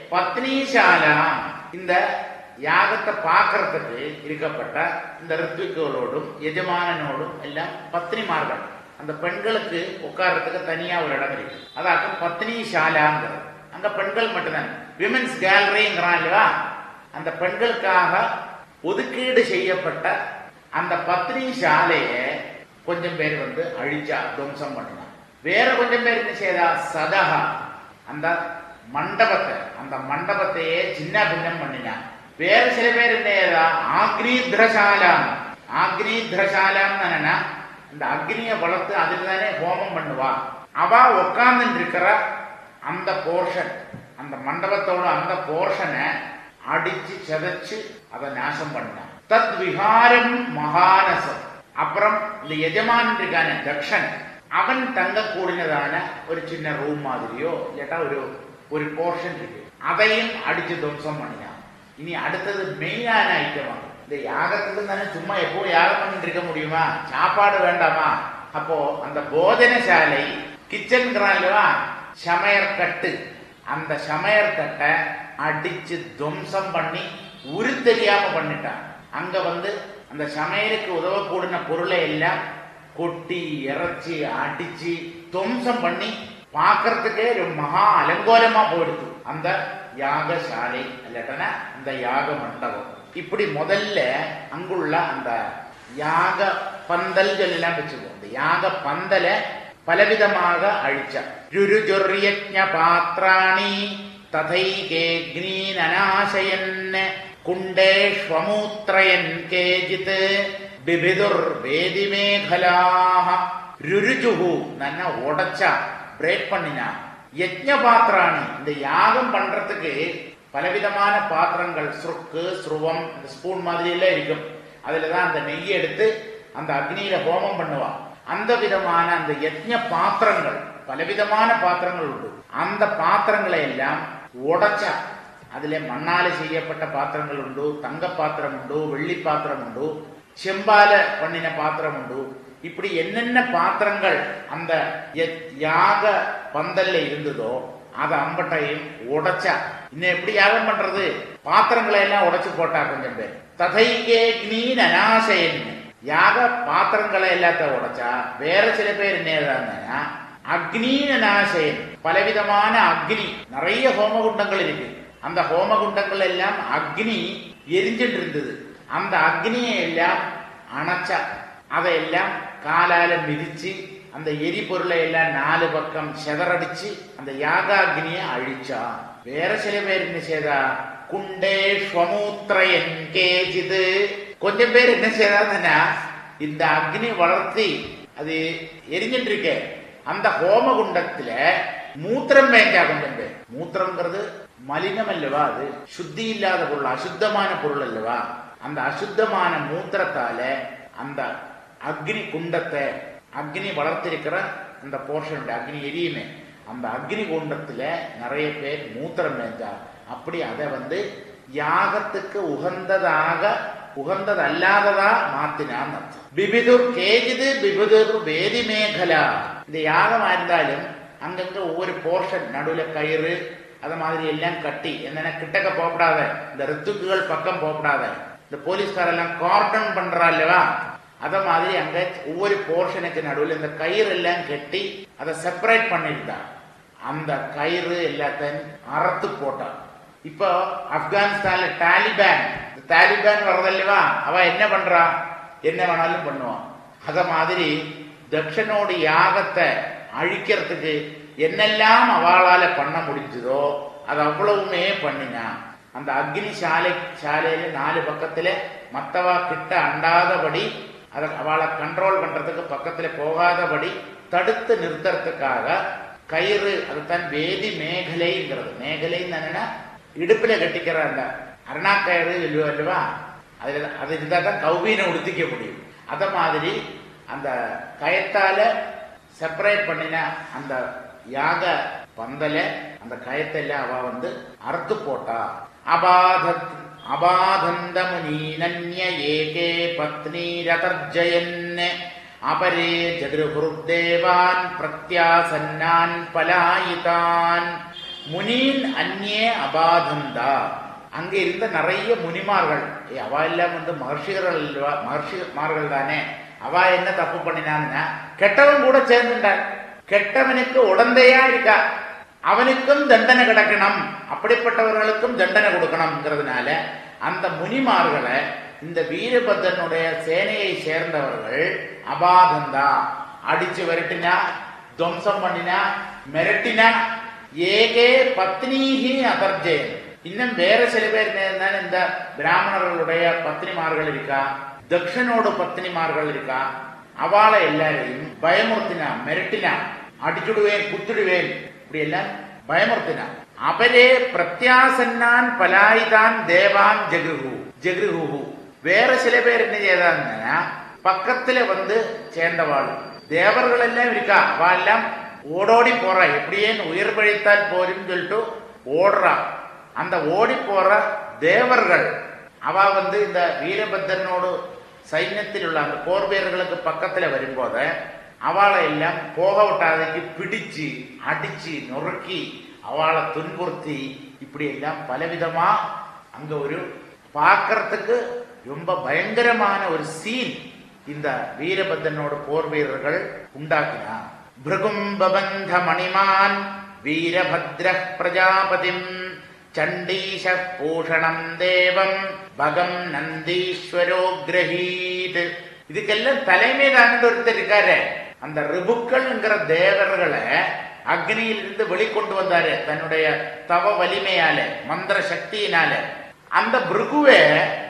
பத்னிசால இந்த யாகத்தை பார்க்கறதுக்கு இருக்கப்பட்ட இந்த ரித்விக்குகளோடும் எஜமானனோடும் எல்லாம் பத்னிமார்கள் அந்த பெண்களுக்கு உட்கார்றதுக்கு தனியா ஒரு இடம் இருக்கு அதாக்கும் பத்னி சாலாங்கிறது அங்க பெண்கள் மட்டும்தான் விமென்ஸ் கேலரிங்கிறான் இல்லவா அந்த பெண்களுக்காக ஒதுக்கீடு செய்யப்பட்ட அந்த பத்னி சாலையை கொஞ்சம் பேர் வந்து அழிச்சா துவம்சம் பண்ணினான் வேற கொஞ்சம் பேர் என்ன செய்தா சதகா அந்த மண்டபத்தை அந்த மண்டபத்தையே சின்ன பின்னம் பண்ணினான் வேற சில பேர் என்ன செய்தா ஆக்னீத்ரசாலாம் ஆக்னீத்ரசாலாம் என்னன்னா இந்த அக்னியை வளர்த்து அதில் தானே ஹோமம் பண்ணுவா அவ உட்கார்ந்து இருக்கிற அந்த போர்ஷன் அந்த மண்டபத்தோட அந்த போர்ஷனை அடிச்சு செதைச்சு அதை நாசம் பண்ணான் தத் விகாரம் மகானசம் அப்புறம் இந்த எஜமான் இருக்கான தக்ஷன் அவன் தங்க கூடினதான ஒரு சின்ன ரூம் மாதிரியோ இல்லாட்டா ஒரு ஒரு போர்ஷன் இருக்கு அதையும் அடிச்சு துவம்சம் பண்ணினான் இனி அடுத்தது மெயினான ஐட்டம் இந்த யாகத்துக்கு தானே சும்மா எப்போ யாகம் பண்ணிட்டு இருக்க முடியுமா சாப்பாடு வேண்டாமா அப்போ அந்த போஜனசாலை கிச்சன்கிறான் இல்லவா சமையற் கட்டு அந்த சமையற் கட்டை அடிச்சு துவம்சம் பண்ணி உரு தெரியாம பண்ணிட்டான் அங்க வந்து அந்த சமையலுக்கு உதவக்கூடிய பொருளை எல்லாம் கொட்டி இறைச்சி அடிச்சு துவம்சம் பண்ணி பார்க்கறதுக்கே ஒரு மகா அலங்கோலமா போயிடுது அந்த யாகசாலை இல்லாட்டனா அந்த யாக மண்டபம் இப்படி முதல்ல அங்குள்ள அந்த யாக பந்தல்கள் எல்லாம் வச்சுக்கோ அந்த யாக பந்தலை பலவிதமாக அழிச்ச ருருஜொர்யஜ பாத்ராணி ததைகேக்னீனநாசயன் குண்டேஷ்வமூத்ரயன் கேஜித் பிபிதுர் வேதிமேகலாக ருருஜுகு நன்ன உடைச்ச பிரேக் பண்ணினா யஜ்ஞ பாத்திராணி இந்த யாகம் பண்றதுக்கு பலவிதமான பாத்திரங்கள் சுருக்கு ஸ்ருவம் இந்த ஸ்பூன் மாதிரி எல்லாம் இருக்கும் அதுலதான் அந்த நெய்யை எடுத்து அந்த அக்னியில ஹோமம் பண்ணுவா அந்த விதமான அந்த யஜ்ஞ பாத்திரங்கள் பலவிதமான பாத்திரங்கள் உண்டு அந்த பாத்திரங்களை எல்லாம் உடைச்சா அதுல மண்ணால செய்யப்பட்ட பாத்திரங்கள் உண்டு தங்க பாத்திரம் உண்டு வெள்ளி பாத்திரம் உண்டு செம்பால பண்ணின பாத்திரம் உண்டு இப்படி என்னென்ன பாத்திரங்கள் அந்த ய- யாக பந்தல்ல இருந்ததோ அத அம்பட்டையும் உடைச்சா இன்னும் எப்படி யாகம் பண்றது பாத்திரங்களை எல்லாம் உடைச்சு போட்டா கொஞ்சம் பேர் ததைகே அனாசையன் யாக பாத்திரங்களை எல்லாத்த உடைச்சா வேற சில பேர் என்ன அக்னீன நாசையன் பலவிதமான அக்னி நிறைய ஹோமகுண்டங்கள் இருக்கு அந்த ஹோமகுண்டங்கள் எல்லாம் அக்னி எரிஞ்சிட்டு இருந்தது அந்த அக்னியை எல்லாம் அணைச்சா அதையெல்லாம் காலால மிதிச்சு அந்த எரிபொருளை எல்லாம் நாலு பக்கம் செதறடிச்சு அந்த யாகாக்னியை அழிச்சா வேற சில பேர் என்ன செய்தா குண்டே ஸ்வமூத்திரயன் கேஜிது கொஞ்சம் பேர் என்ன செய்தாங்கன்னா இந்த அக்னி வளர்த்தி அது எரிஞ்சிட்டு இருக்கே அந்த ஹோமகுண்டத்துல மூத்திரம் வேண்டா கொஞ்சம் பேர் மூத்திரம்ங்கிறது மலினம் அல்லவா அது சுத்தி இல்லாத பொருள் அசுத்தமான பொருள் அல்லவா அந்த அசுத்தமான மூத்திரத்தால அந்த அக்னி குண்டத்தை அக்னி வளர்த்திருக்கிற அந்த போர்ஷன் அக்னி எரியுமே அந்த அக்னி குண்டத்துல நிறைய பேர் மூத்திரம் வேண்டா அப்படி அதை வந்து யாகத்துக்கு உகந்ததாக உகந்தது அல்லாததா மாத்தினான் அர்த்தம் பிபிதுர் கேஜிது பிபிதுர் வேதி மேகலா இந்த யாகமா இருந்தாலும் அங்கங்க ஒவ்வொரு போர்ஷன் நடுவுல கயிறு அது மாதிரி எல்லாம் கட்டி என்னென்ன கிட்டக்க போகப்படாத இந்த ரித்துக்குகள் பக்கம் போகப்படாத இந்த போலீஸ்காரெல்லாம் கார்டன் பண்றா இல்லவா அத மாதிரி அங்க ஒவ்வொரு போர்ஷனுக்கு நடுவில் இந்த கயிறு எல்லாம் கட்டி அதை செப்பரேட் பண்ணிருந்தா அந்த கயிறு எல்லாத்தையும் அறுத்து போட்டான் இப்போ ஆப்கானிஸ்தான்ல தாலிபான் இந்த தாலிபான் வர்றதல்லவா அவ என்ன பண்றா என்ன வேணாலும் பண்ணுவான் அத மாதிரி தக்ஷனோட யாகத்தை அழிக்கிறதுக்கு என்னெல்லாம் அவளால பண்ண முடிஞ்சதோ அது அவ்வளவுமே பண்ணினா அந்த அக்னி சாலை சாலையில நாலு பக்கத்துல மத்தவா கிட்ட அண்டாதபடி அதை அவளை கண்ட்ரோல் பண்றதுக்கு பக்கத்துல போகாதபடி தடுத்து நிறுத்துறதுக்காக கயிறு அதுதான் வேதி மேகலைங்கிறது மேகலைன்னு என்னன்னா இடுப்புல கட்டிக்கிற அந்த அருணாக்கயிறு இல்லையோ அல்லவா அதுல அது இருந்தா தான் கௌபீனை உடுத்திக்க முடியும் அத மாதிரி அந்த கயத்தால செப்பரேட் பண்ணின அந்த யாக பந்தல அந்த கயத்தெல்லாம் அவ வந்து அறுத்து போட்டா அபாதத் அபாதந்த முனீனன்ய ஏகே பத்னி ரதர்ஜயன் அபரே ஜதிருகுருதேவான் பிரத்யாசன்னான் பலாயிதான் முனீன் அந்நே அபாதந்தா அங்க இருந்த நிறைய முனிமார்கள் ஏய், அவ எல்லாம் வந்து மகர்ஷிகள் அல்லவா மகர்ஷிமார்கள் தானே அவ என்ன தப்பு பண்ணினான்னா கெட்டவன் கூட சேர்ந்துட்டான் கெட்டவனுக்கு உடந்தையா இருக்கா அவனுக்கும் தண்டனை கிடைக்கணும் அப்படிப்பட்டவர்களுக்கும் தண்டனை கொடுக்கணும்ங்கிறதுனால அந்த முனிமார்களை இந்த வீரபத்ரனுடைய சேனையை சேர்ந்தவர்கள் அபாதந்தா அடிச்சு விரட்டினா துவம்சம் பண்ணினா மிரட்டினா ஏகே பத்னீஹி அதர்ஜயன் இன்னும் வேற சில பேர் என்ன இந்த பிராமணர்களுடைய பத்னிமார்கள் இருக்கா தக்ஷனோட பத்னிமார்கள் இருக்கா அவளை எல்லாரையும் பயமுறுத்தினா மிரட்டினா அடிச்சுடுவேன் குத்துடுவேன் இப்படி எல்லாம் பயமுறுத்தினா அவரே பிரத்யாசன்னான் பலாய்தான் தேவான் ஜெகுரு ஜெகுரு வேற சில பேர் என்ன செய்தாங்கன்னா பக்கத்துல வந்து சேர்ந்தவாள் தேவர்கள் எல்லாம் இருக்கா அவ எல்லாம் ஓடோடி போறா எப்படியேன்னு உயிர் பழித்தால் போருன்னு சொல்லிட்டு ஓடுறா அந்த ஓடி போற தேவர்கள் அவ வந்து இந்த வீரபத்திரனோடு சைன்யத்தில் உள்ள அந்த போர் வீரர்களுக்கு பக்கத்துல வரும்போது அவளை எல்லாம் போக விட்டாதைக்கு பிடிச்சு அடிச்சு நொறுக்கி அவளை துன்புறுத்தி இப்படி எல்லாம் பலவிதமா அங்க ஒரு பார்க்கறதுக்கு ரொம்ப பயங்கரமான ஒரு சீன் இந்த வீரபத்ரனோட போர் வீரர்கள் உண்டாக்கினார் பிருகும்பபந்த மணிமான் வீரபத்ர பிரஜாபதிம் சண்டீஷ பூஷணம் தேவம் பகம் நந்தீஸ்வரோ கிரகீத் இதுக்கெல்லாம் தலைமை தாங்கிட்டு ஒருத்தர் இருக்காரு அந்த ரிபுக்கள்ங்கிற தேவர்களை அக்னியிலிருந்து வெளிக்கொண்டு வந்தாரு தன்னுடைய தவ வலிமையால மந்திர சக்தியினால அந்த பிருகுவே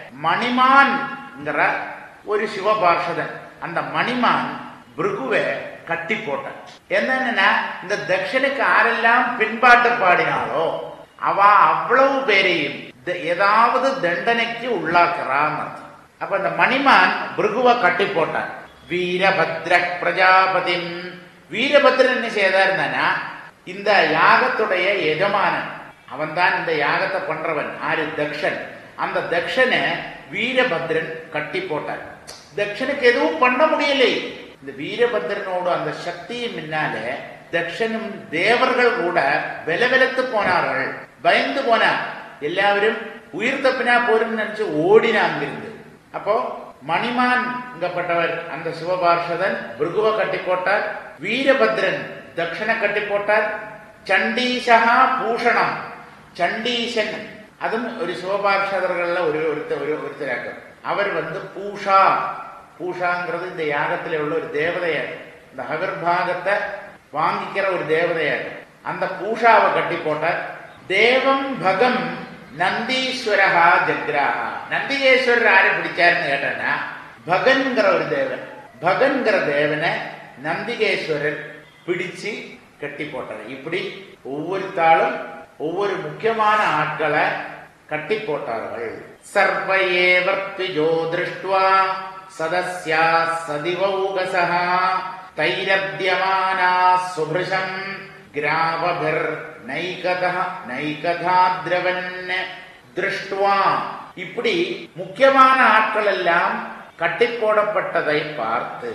மணிமான்ங்கிற ஒரு சிவபார்ஷதன் அந்த மணிமான் பிருகுவை கட்டி போட்டான் என்னன்னா இந்த தட்சனுக்கு ஆரெல்லாம் பின்பாட்டு பாடினாலோ அவ அவ்வளவு பேரையும் த- ஏதாவது தண்டனைக்கு உள்ளாக்குறான்னு அர்த்தம். அப்ப இந்த மணிமான் பிருகுவை கட்டி போட்டான் வீரபத்ர பிரஜாபதிம் வீரபத்ரன் என்ன செய்தாருன்னா இந்த யாகத்துடைய எஜமானன் அவன்தான் இந்த யாகத்தை பண்றவன் ஆறு தக்ஷன் அந்த தக்ஷனை வீரபத்ரன் கட்டி போட்டான் தக்ஷனுக்கு எதுவும் பண்ண முடியலை இந்த வீரபத்ரனோடு அந்த சக்தியின் முன்னாலே தக்ஷனும் தேவர்கள் கூட விலவிலத்து போனார்கள் பயந்து போனார் எல்லாரும் உயிர் தப்பினா போருன்னு நினைச்சு ஓடினா அங்கிருந்து அப்போ மணிமான்ங்கப்பட்டவர் அந்த சிவபார்ஷதன் பிருகுவ கட்டி போட்டார் வீரபத்ரன் தக்ஷண கட்டி போட்டார் சண்டீசகா பூஷணம் சண்டீசன் அதுவும் ஒரு சிவபார்ஷதர்கள்ல ஒரு ஒருத்தர் ஒரு ஒருத்தராக்கம் அவர் வந்து பூஷா பூஷாங்கிறது இந்த யாகத்துல உள்ள ஒரு தேவதையார் இந்த அகர்பாகத்தை வாங்கிக்கிற ஒரு தேவதையார் அந்த பூஷாவை கட்டி போட்டார் தேவம் பகம் நந்தீஸ்வரஹா ஜக்ராஹா நந்திகேஸ்வரர் யாரை பிடிச்சாருன்னு கேட்டேன்னா பகன்கிற ஒரு தேவன் பகன்கிற தேவனை நந்திகேஸ்வரர் பிடிச்சு கட்டி போட்டார் இப்படி ஒவ்வொருத்தாளும் ஒவ்வொரு முக்கியமான ஆட்களை கட்டி போட்டார்கள் சர்வ ஏவர்த்திஜோ திருஷ்டுவா சதஸ்யா சதிவௌகசः தைரப்யமானா சுபிருஷம் கிராவபிர் நைகதா நைகதா திரவன் திருஷ்டுவா இப்படி முக்கியமான ஆட்கள் எல்லாம் கட்டி போடப்பட்டதை பார்த்து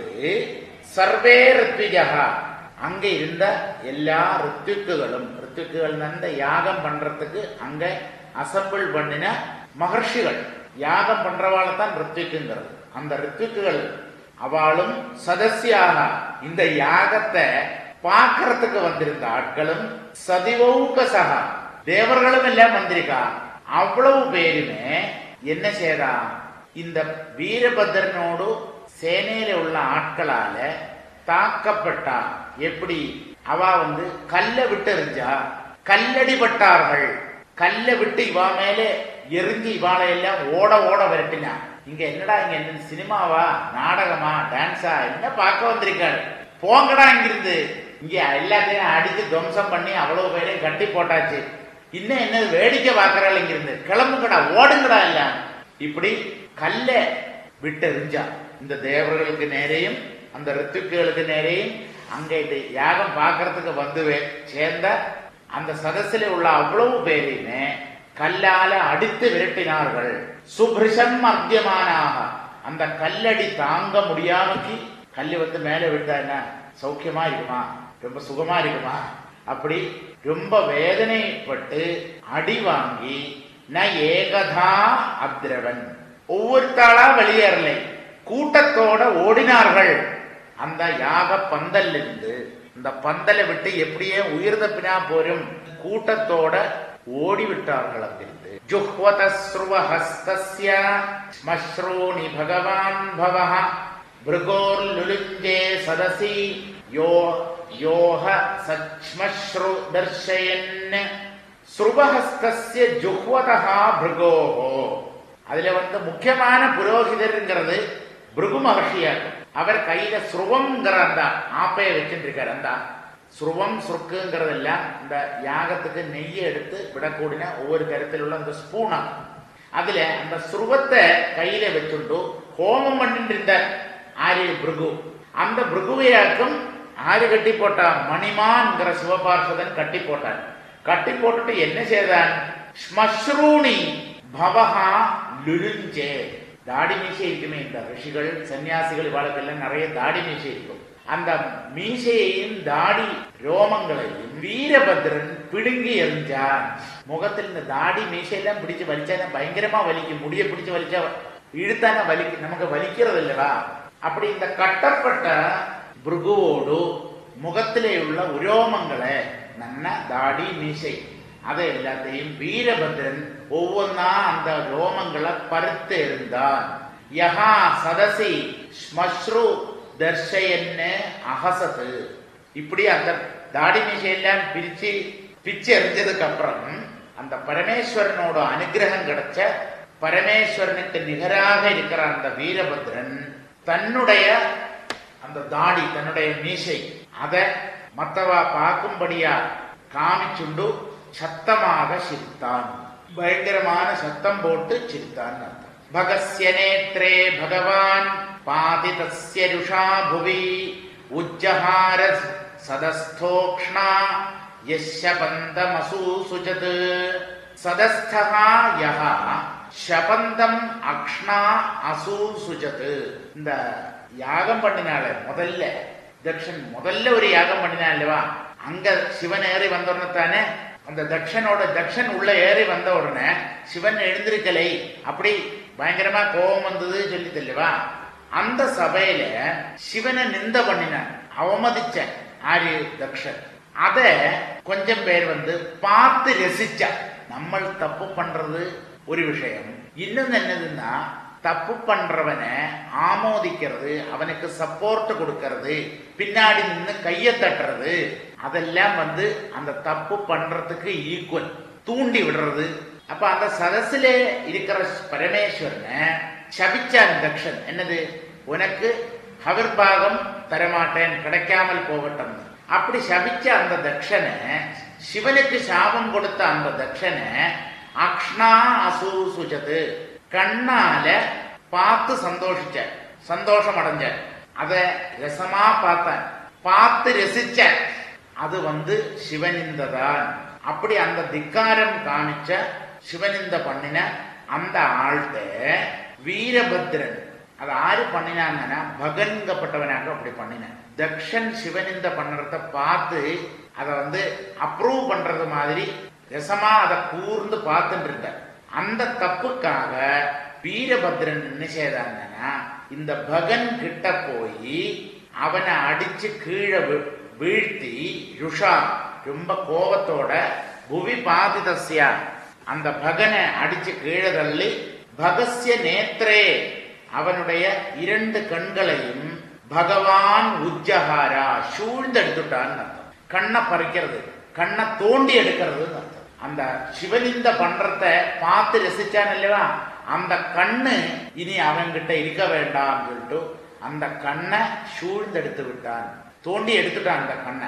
சர்வே ரித்விஜகா அங்க இருந்த எல்லா ரித்விக்குகளும் ரித்விக்குகள் அந்த யாகம் பண்றதுக்கு அங்க அசம்பிள் பண்ணின மகர்ஷிகள் யாகம் பண்றவாளை தான் ரித்விக்குங்கிறது அந்த ரித்விக்குகள் அவளும் சதசியாக இந்த யாகத்தை பார்க்கறதுக்கு வந்திருந்த ஆட்களும் சதிவௌகசகா தேவர்களும் எல்லாம் வந்திருக்கா அவ்வளவு பேருமே என்ன செய்தா இந்த வீரபத்ரனோடு சேனையில உள்ள ஆட்களால தாக்கப்பட்டா எப்படி அவ வந்து கல்ல விட்டு எறிஞ்சா கல்லடிபட்டார்கள் கல்ல விட்டு இவா மேலே எரிஞ்சு இவாளை எல்லாம் ஓட ஓட விரட்டினா இங்க என்னடா இங்க என்ன சினிமாவா நாடகமா டான்ஸா என்ன பார்க்க வந்திருக்காரு போங்கடா இங்கிருந்து இங்க எல்லாத்தையும் அடிச்சு துவம்சம் பண்ணி அவ்வளவு பேரையும் கட்டி போட்டாச்சு இன்னும் என்ன வேடிக்கை பார்க்கறாள் இங்கிருந்து கிளம்புங்கடா ஓடுங்கடா எல்லாம் இப்படி கல்ல விட்டெறிஞ்சா இந்த தேவர்களுக்கு நேரையும் அந்த ரித்துக்குகளுக்கு நேரையும் அங்க இந்த யாகம் பார்க்கறதுக்கு வந்து வே- சேர்ந்த அந்த சதசில உள்ள அவ்வளவு பேரையுமே கல்லால அடித்து விரட்டினார்கள் சுபிருஷம் மத்தியமானாக அந்த கல்லடி தாங்க முடியாமக்கி கல்லு வந்து மேலே விட்டா என்ன சௌக்கியமா இருக்குமா ரொம்ப சுகமா இருக்குமா அப்படி ரொம்ப வேதனைப்பட்டு அடி வாங்கி ந ஏகதா அத்ரவன் ஒவ்வொருத்தாளா வெளியேறலை கூட்டத்தோட ஓடினார்கள் அந்த யாக பந்தல்ல இருந்து இந்த பந்தலை விட்டு எப்படியே உயிர் தப்பினா போரும் கூட்டத்தோட ஓடி விட்டார்கள் அங்கிருந்து ஜுஹ்வத ஸ்ருவஹஸ்தஸ்ய ஸ்மஸ்ரூணி பகவான் பவஹ பிருகோர்லுலுஞ்சே சதசி யோ யோஹ சச்மஸ்ரு தர்ஷயன் ஸ்ருவஹஸ்தஸ்ய ஜுஹ்வதஹா பிருகோஹோ அதுல வந்து முக்கியமான புரோகிதருங்கிறது பிருகு மகர்ஷியாகும் அவர் கையில ஸ்ருவம்ங்கிற அந்த ஆப்பைய வச்சுட்டு இருக்காரு அந்த ஸ்ருவம் சுருக்குங்கிறதெல்லாம் இந்த யாகத்துக்கு நெய்யை எடுத்து விடக்கூடிய ஒவ்வொரு கருத்தில் உள்ள அந்த ஸ்பூனா அதுல அந்த ஸ்ருவத்தை கையில வச்சுண்டு ஹோமம் பண்ணிட்டு இருந்தார் ஆறு பிருகு அந்த பிருகுவையாக்கும் ஆறு கட்டி போட்டான் மணிமான்ங்கிற சிவபார்ஷதன் கட்டி போட்டான் கட்டி போட்டுட்டு என்ன செய்தான் ஸ்மஸ்ரூணி பவஹா லுலுஞ்சே தாடி மீசை இருக்குமே இந்த ரிஷிகள் சன்னியாசிகள் இவாளுக்கெல்லாம் நிறைய தாடி மீசை இருக்கும் அந்த மீசையையும் தாடி ரோமங்களையும் வீரபத்ரன் பிடுங்கி எறிஞ்சான் முகத்தில் இந்த தாடி மீசையெல்லாம் பிடிச்சு வலிச்சா பயங்கரமா வலிக்கும் முடிய பிடிச்சு வலிச்சா இழுத்தான வலிக்கு நமக்கு வலிக்கிறது இல்லவா அப்படி இந்த கட்டப்பட்ட பிருகுவோடு முகத்திலே உள்ள உரோமங்களை நன்ன தாடி மீசை அதை எல்லாத்தையும் வீரபத்ரன் ஒவ்வொன்னா அந்த ரோமங்களை பருத்து இருந்தான் யஹா சதசி ஸ்மஸ்ரு தர்ஷயன்னு அகசத்து இப்படி அந்த தாடி மீசையெல்லாம் பிரிச்சு பிச்சு எறிஞ்சதுக்கு அப்புறம் அந்த பரமேஸ்வரனோட அனுகிரகம் கிடைச்ச பரமேஸ்வரனுக்கு நிகராக இருக்கிற அந்த வீரபத்ரன் தன்னுடைய அந்த தாடி தன்னுடைய மீசை அத மத்தவா பார்க்கும்படியா காமிச்சுண்டு சத்தமாக சிரித்தான் பயங்கரமான சத்தம் போட்டு சிரித்தான் அர்த்தம் பகஸ்ய நேத்ரே பகவான் பாதிதஸ்ய ருஷா புவி உஜ்ஜஹார சதஸ்தோக்ஷ்ணா யஸ்ய பந்தமசூசுஜத் சதஸ்தா யஹா ஷபந்தம் அக்ஷ்ணா அசூசுஜத் இந்த யாகம் பண்ணினால முதல்ல தக்ஷன் முதல்ல ஒரு யாகம் பண்ணினான் அல்லவா அங்க சிவன் ஏறி வந்த உடனே தானே அந்த தக்ஷனோட தக்ஷன் உள்ள ஏறி வந்த உடனே சிவன் எழுந்திருக்கலை அப்படி பயங்கரமா கோபம் வந்தது சொல்லி தெரியவா அந்த சபையில சிவனை நிந்த பண்ணினான் அவமதிச்ச ஆரிய தக்ஷன் அத கொஞ்சம் பேர் வந்து பார்த்து ரசிச்சா நம்ம தப்பு பண்றது ஒரு விஷயம் இன்னொன்னு என்னதுன்னா தப்பு பண்றவனை ஆமோதிக்கிறது அவனுக்கு சப்போர்ட் கொடுக்கறது பின்னாடி நின்று கைய தட்டுறது அதெல்லாம் வந்து அந்த தப்பு பண்றதுக்கு ஈக்குவல் தூண்டி விடுறது அப்ப அந்த சதசிலே இருக்கிற பரமேஸ்வரனை சபிச்சான் தக்ஷன் என்னது உனக்கு ஹவிர்பாகம் தரமாட்டேன் கிடைக்காமல் போகட்டும் அப்படி சபிச்ச அந்த தக்ஷனை சிவனுக்கு சாபம் கொடுத்த அந்த தக்ஷனை அக்ஷ்ணா அசூசுஜது கண்ணால பார்த்து சந்தோஷிச்ச சந்தோஷம் அடைஞ்ச அத ரசமா பார்த்தேன் பார்த்து ரசிச்ச அது வந்து சிவனிந்ததான் அப்படி அந்த திக்காரம் காமிச்ச சிவனிந்த பண்ணின அந்த ஆள்கிட்ட வீரபத்ரன் அது ஆறு பண்ணினாங்கன்னா பகன்கப்பட்டவனாக அப்படி பண்ணினான் தக்ஷன் சிவனிந்த பண்ணறத பார்த்து அதை வந்து அப்ரூவ் பண்றது மாதிரி ரசமா அதை கூர்ந்து பார்த்துட்டு இருந்தார் அந்த தப்புக்காக வீரபத்ரன் என்ன செய்தாங்கன்னா இந்த பகன் கிட்ட போய் அவனை அடிச்சு கீழே வீ- வீழ்த்தி ருஷா ரொம்ப கோபத்தோட புவி பாதிதஸ்யா அந்த பகனை அடிச்சு கீழே தள்ளி பகஸ்ய நேத்ரே அவனுடைய இரண்டு கண்களையும் பகவான் உஜ்ஜஹாரா சூழ்ந்தெடுத்துட்டான்னு அர்த்தம் கண்ணை பறிக்கிறது கண்ணை தோண்டி எடுக்கிறதுன்னு அர்த்தம் அந்த சிவனிந்த பண்றத பார்த்து ரசிச்சான் இல்லையா அந்த கண்ணு இனி அவன்கிட்ட இருக்க வேண்டாம் சொல்லிட்டு அந்த கண்ணை சூழ்ந்தெடுத்து விட்டான் தோண்டி எடுத்துட்டான் அந்த கண்ணை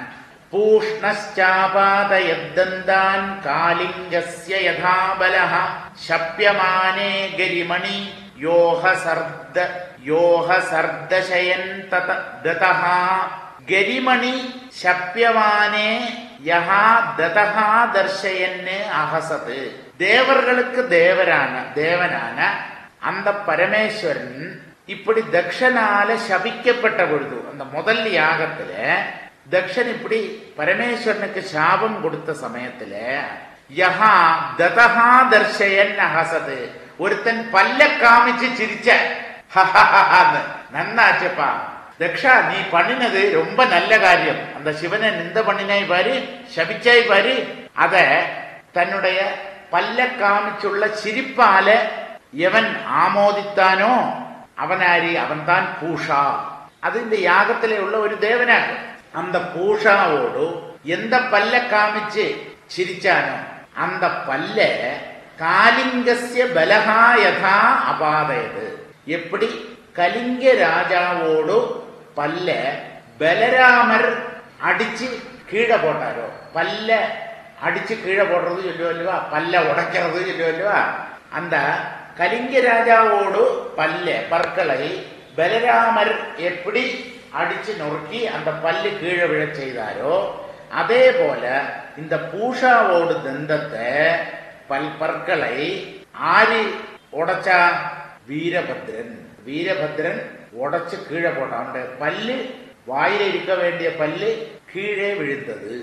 பூஷ்ணச்சாபாதயத்தந்தான் காலிங்கஸ்ய யதா பலஹ சப்யமானே கரிமணி யோக சர்த யோக சர்தசயன் தத ததஹ கரிமணி சப்யமானே யஹா ததஹா தர்ஷயன்னு அகசது தேவர்களுக்கு தேவரான தேவனான அந்த பரமேஸ்வரன் இப்படி தக்ஷனால சபிக்கப்பட்ட பொழுது அந்த முதல் யாகத்துல தக்ஷன் இப்படி பரமேஸ்வரனுக்கு சாபம் கொடுத்த சமயத்துல யஹா ததஹா தர்ஷயன் அகசது ஒருத்தன் பல்ல காமிச்சு சிரிச்ச ஹஹஹஹன்னு. நன்னாச்சப்பா தக்ஷா நீ பண்ணினது ரொம்ப நல்ல காரியம் அந்த சிவனை நிந்த பண்ணினாய் பாரு சபிச்சாய் பாரு அத தன்னுடைய பல்ல காமிச்சுள்ள சிரிப்பால எவன் ஆமோதித்தானோ அவனாரி அவன்தான் பூஷா அது இந்த யாகத்திலே உள்ள ஒரு தேவனாகும் அந்த பூஷாவோடு எந்த பல்ல காமிச்சு சிரிச்சானோ அந்த பல்ல காலிங்கஸ்ய பலகா யதா அபாதயது எப்படி கலிங்க ராஜாவோடு பல்ல பலராமர் அடிச்சு கீழே போட்டாரோ பல்ல அடிச்சு கீழே போடுறது சொல்லுவோம் இல்லவா பல்ல உடைக்கிறது சொல்லுவோம் இல்லவா அந்த கலிங்க ராஜாவோடு பல்ல பற்களை பலராமர் எப்படி அடிச்சு நொறுக்கி அந்த பல்லு கீழே விழச் செய்தாரோ அதே போல இந்த பூஷாவோடு தந்தத்தை பல் பற்களை ஆரி உடைச்சா வீரபத்ரன் வீரபத்ரன் உடைச்சு கீழே போட்டான் அவனுடைய பல்லு வாயில இருக்க வேண்டிய பல்லு கீழே விழுந்தது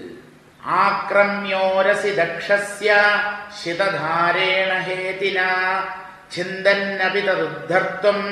ஆக்ரம்யோரசி தக்ஷஸ்ய சிததாரேண ஹேதினா சிந்தன்னபி ததுத்தர்த்தும்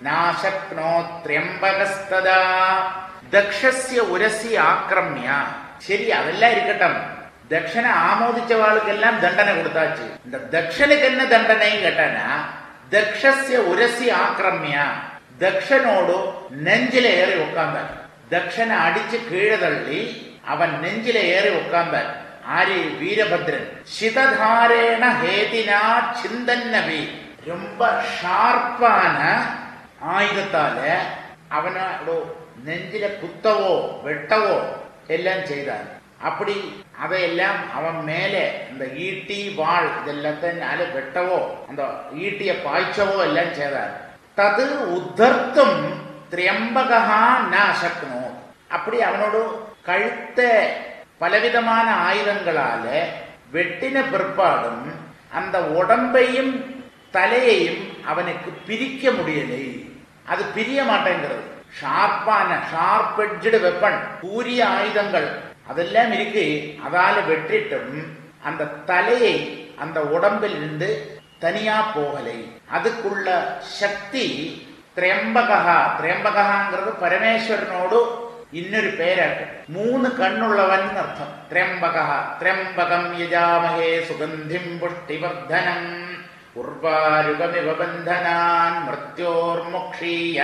நாசக்னோத்ரியம்பகஸ்ததா தக்ஷஸ்ய உரசி ஆக்ரம்ய சரி அதெல்லாம் இருக்கட்டும் தட்சணை ஆமோதிச்ச வாளுக்கெல்லாம் தண்டனை கொடுத்தாச்சு இந்த தக்ஷனுக்கு என்ன தண்டனை கேட்டானா தக்ஷஸ்ய உரசி ஆக்ரம்ய தக்ஷனோடு நெஞ்சில ஏறி உட்கார்ந்தார் தக்ஷனை அடிச்சு கீழே தள்ளி அவன் நெஞ்சில ஏறி உட்கார்ந்தார் ஆரி வீரபத்ரன் சிததாரேன ஹேதினா சிந்தன்னபி ரொம்ப ஷார்ப்பான ஆயுதத்தால அவனோட நெஞ்சில குத்தவோ வெட்டவோ எல்லாம் செய்தார் அப்படி அதையெல்லாம் அவன் மேலே இந்த ஈட்டி வாழ் இதெல்லாத்தினால வெட்டவோ அந்த ஈட்டிய பாய்ச்சவோ எல்லாம் செய்தார் தது உத்தர்த்தும் திரியம்பகா நாசக்னோ அப்படி அவனோடு கழுத்த பலவிதமான ஆயுதங்களால வெட்டின பிற்பாடும் அந்த உடம்பையும் தலையையும் அவனுக்கு பிரிக்க முடியலை அது பிரிய மாட்டேங்கிறது ஷார்ப்பான ஷார்ப் எட்ஜடு வெப்பன் கூரிய ஆயுதங்கள் அதெல்லாம் இருக்கு அதால வெட்டிட்டும் அந்த தலையை அந்த உடம்பில் இருந்து தனியா போகலை அதுக்குள்ள சக்தி திரியம்பகா திரியம்பகாங்கிறது பரமேஸ்வரனோடு இன்னொரு പേരാണ് മൂന്ന് കണ്ണുള്ളവൻ അർത്ഥം ത്രയംബക ത്രയംബകം യജാമഹേ സുഗന്ധിം പുഷ്ടിവർദ്ധനം ഉർവാരുകമിവ ബന്ധനാൻ മൃത്യോർമുക്ഷീയ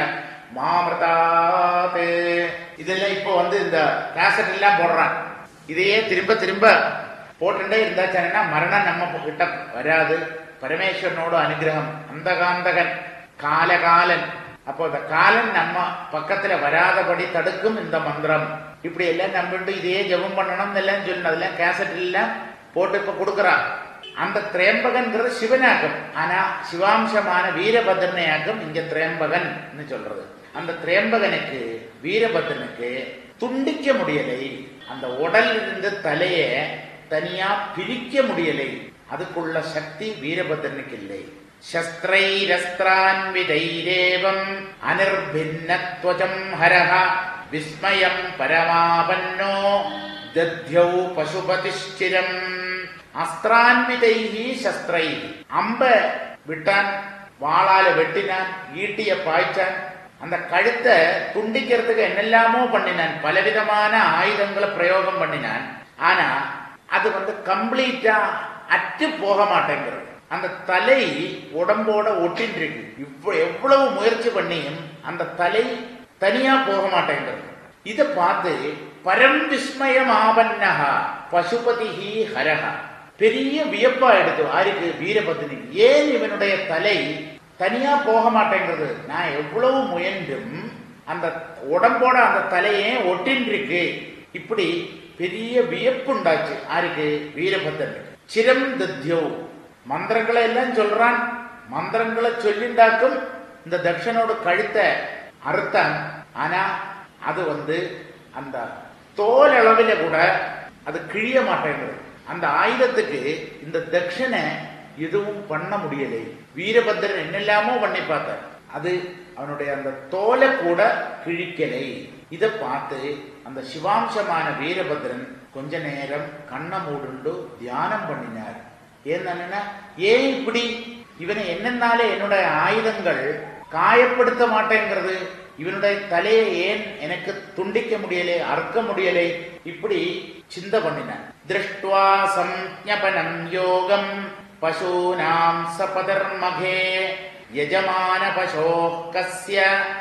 மாமிருதாத் இதெல்லாம் இப்போ வந்து இந்த கேசட் எல்லாம் போடுறான் இதையே திரும்ப திரும்ப போட்டுட்டே இருந்தாச்சாங்கன்னா மரணம் நம்ம கிட்ட வராது பரமேஸ்வரனோட அனுகிரகம் அந்தகாந்தகன் காலகாலன் அப்போ இந்த காலன் நம்ம பக்கத்துல வராதபடி தடுக்கும் இந்த மந்திரம் இப்படி எல்லாம் நம்பிட்டு இதையே ஜெபம் பண்ணணும் எல்லாம் சொல்லணும் அதெல்லாம் கேசட் எல்லாம் போட்டு இப்ப கொடுக்கறான் அந்த திரேம்பகன்கிறது சிவனாக்கம் ஆனா சிவாம்சமான வீரபத்ரனையாக்கம் இங்க திரேம்பகன் சொல்றது அந்த திரேம்பகனுக்கு வீரபத்ரனுக்கு துண்டிக்க முடியலை அந்த உடல் இருந்து தலைய தனியா பிரிக்க முடியலை அதுக்குள்ள சக்தி வீரபத்ரனுக்கு இல்லை ശസ്ത്രൈരസ്ത്രാൻവിതൈരേവം അനിർഭിന്നത്വചം ഹരഹ വിസ്മയം പരമാപന്നോ ദധ്യൗ പശുപതിശ്ചിരം അസ്ത്രാൻവിതൈഹി ശസ്ത്രൈ അമ്പ விட்டான் வாளால வெட்டினான் ஈட்டிய பாய்ச்சான் அந்த கழுத்தை துண்டிக்கிறதுக்கு என்னெல்லாமோ பண்ணினான் பலவிதமான ஆயுதங்களை பிரயோகம் பண்ணினான் ஆனா அது வந்து கம்ப்ளீட்டா அற்று போக மாட்டேங்கிறது அந்த தலை உடம்போட ஒட்டின்னு இருக்கு இவ்வ- எவ்வளவு முயற்சி பண்ணியும் அந்த தலை தனியா போக மாட்டேங்கிறது இத பார்த்து பரம் விஸ்மயம் ஆபன்னஹா பசுபதிஹி ஹரஹா பெரிய வியப்பா எடுத்து ஆருக்கு வீரபத்னி ஏன் இவனுடைய தலை தனியா போக மாட்டேங்கிறது நான் எவ்வளவு முயன்றும் அந்த உடம்போட அந்த தலையே ஒட்டின்னு இருக்கு இப்படி பெரிய வியப்பு உண்டாச்சு ஆருக்கு வீரபத்ரன் சிரம் தத்யோ மந்திரங்களை எல்லாம் சொல்றான் மந்திரங்களை சொல்லிண்டாக்கும் இந்த தக்ஷனோட கழுத்தை அறுத்தான் ஆனா அது வந்து அந்த தோல் அளவில கூட அது கிழிய மாட்டேங்கிறது அந்த ஆயுதத்துக்கு இந்த தக்ஷனை எதுவும் பண்ண முடியலை வீரபத்ரன் என்னெல்லாமோ பண்ணி பார்த்தார் அது அவனுடைய அந்த தோலை கூட கிழிக்கலை இத பார்த்து அந்த சிவாம்சமான வீரபத்ரன் கொஞ்ச நேரம் கண்ணை மூடுண்டு தியானம் பண்ணினார் ஏன்னா ஏன் இப்படி இவனை என்னன்னாலே என்னுடைய ஆயுதங்கள் காயப்படுத்த மாட்டேங்கிறது இவனுடைய தலையை ஏன் எனக்கு துண்டிக்க முடியலை அறுக்க முடியலை இப்படி சிந்த பண்ணினான் திருஷ்டுவா சம்ஞபனம் யோகம் பசூனாம் சபதர்மகே யஜமான பசோ கஸ்ய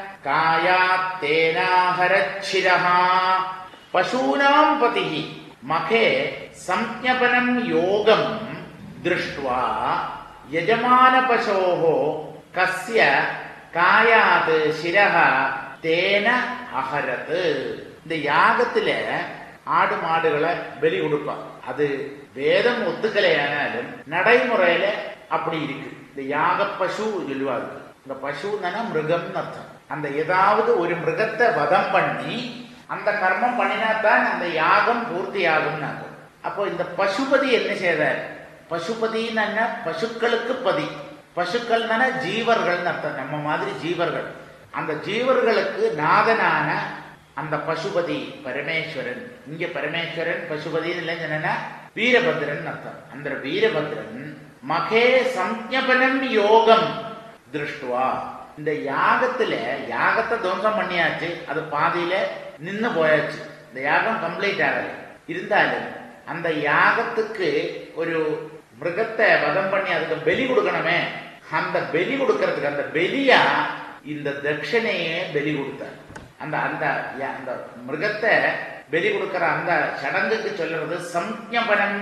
காயாத்தேனாஹரச்சிரஹா பசூனாம் பதிஹி மகே சம்ஞபனம் யோகம் திருஷ்டுவா யஜமான பசோஹோ கஸ்ய காயாது சிரஹ தேன அகரது இந்த யாகத்துல ஆடு மாடுகளை பலி கொடுப்பான் அது வேதம் ஒத்துக்கலையானாலும் நடைமுறையில அப்படி இருக்கு இந்த யாக பசு சொல்லுவாங்க இந்த பசுன்னா மிருகம்னு அர்த்தம் அந்த ஏதாவது ஒரு மிருகத்தை வதம் பண்ணி அந்த கர்மம் பண்ணினாதான் அந்த யாகம் பூர்த்தி ஆகும்னு அர்த்தம். அப்போ இந்த பசுபதி என்ன செய்தார் பசுபதின்னு என்ன பசுக்களுக்கு பதி பசுக்கள் ஜீவர்கள் அர்த்தம் நம்ம மாதிரி ஜீவர்கள் அந்த ஜீவர்களுக்கு நாதனான அந்த பசுபதி பரமேஸ்வரன் இங்க பரமேஸ்வரன் பசுபதி இல்லைன்னு என்னன்னா வீரபத்ரன் அர்த்தம் அந்த வீரபத்ரன் மகே சஞ்ஞபனம் யோகம் திருஷ்டுவா இந்த யாகத்துல யாகத்தை துவம்சம் பண்ணியாச்சு அது பாதியில நின்னு போயாச்சு இந்த யாகம் கம்ப்ளீட் ஆகல இருந்தாலும் அந்த யாகத்துக்கு ஒரு மிருகத்தை வதம் பண்ணி அதுக்கு பலி கொடுக்கணுமே அந்த பலி கொடுக்கறதுக்கு அந்த பலியா இந்த தட்சணையே பலி கொடுத்தார் அந்த அந்த ய- அந்த மிருகத்தை பலி கொடுக்கிற அந்த சடங்குக்கு சொல்றது சம்ஞபனம்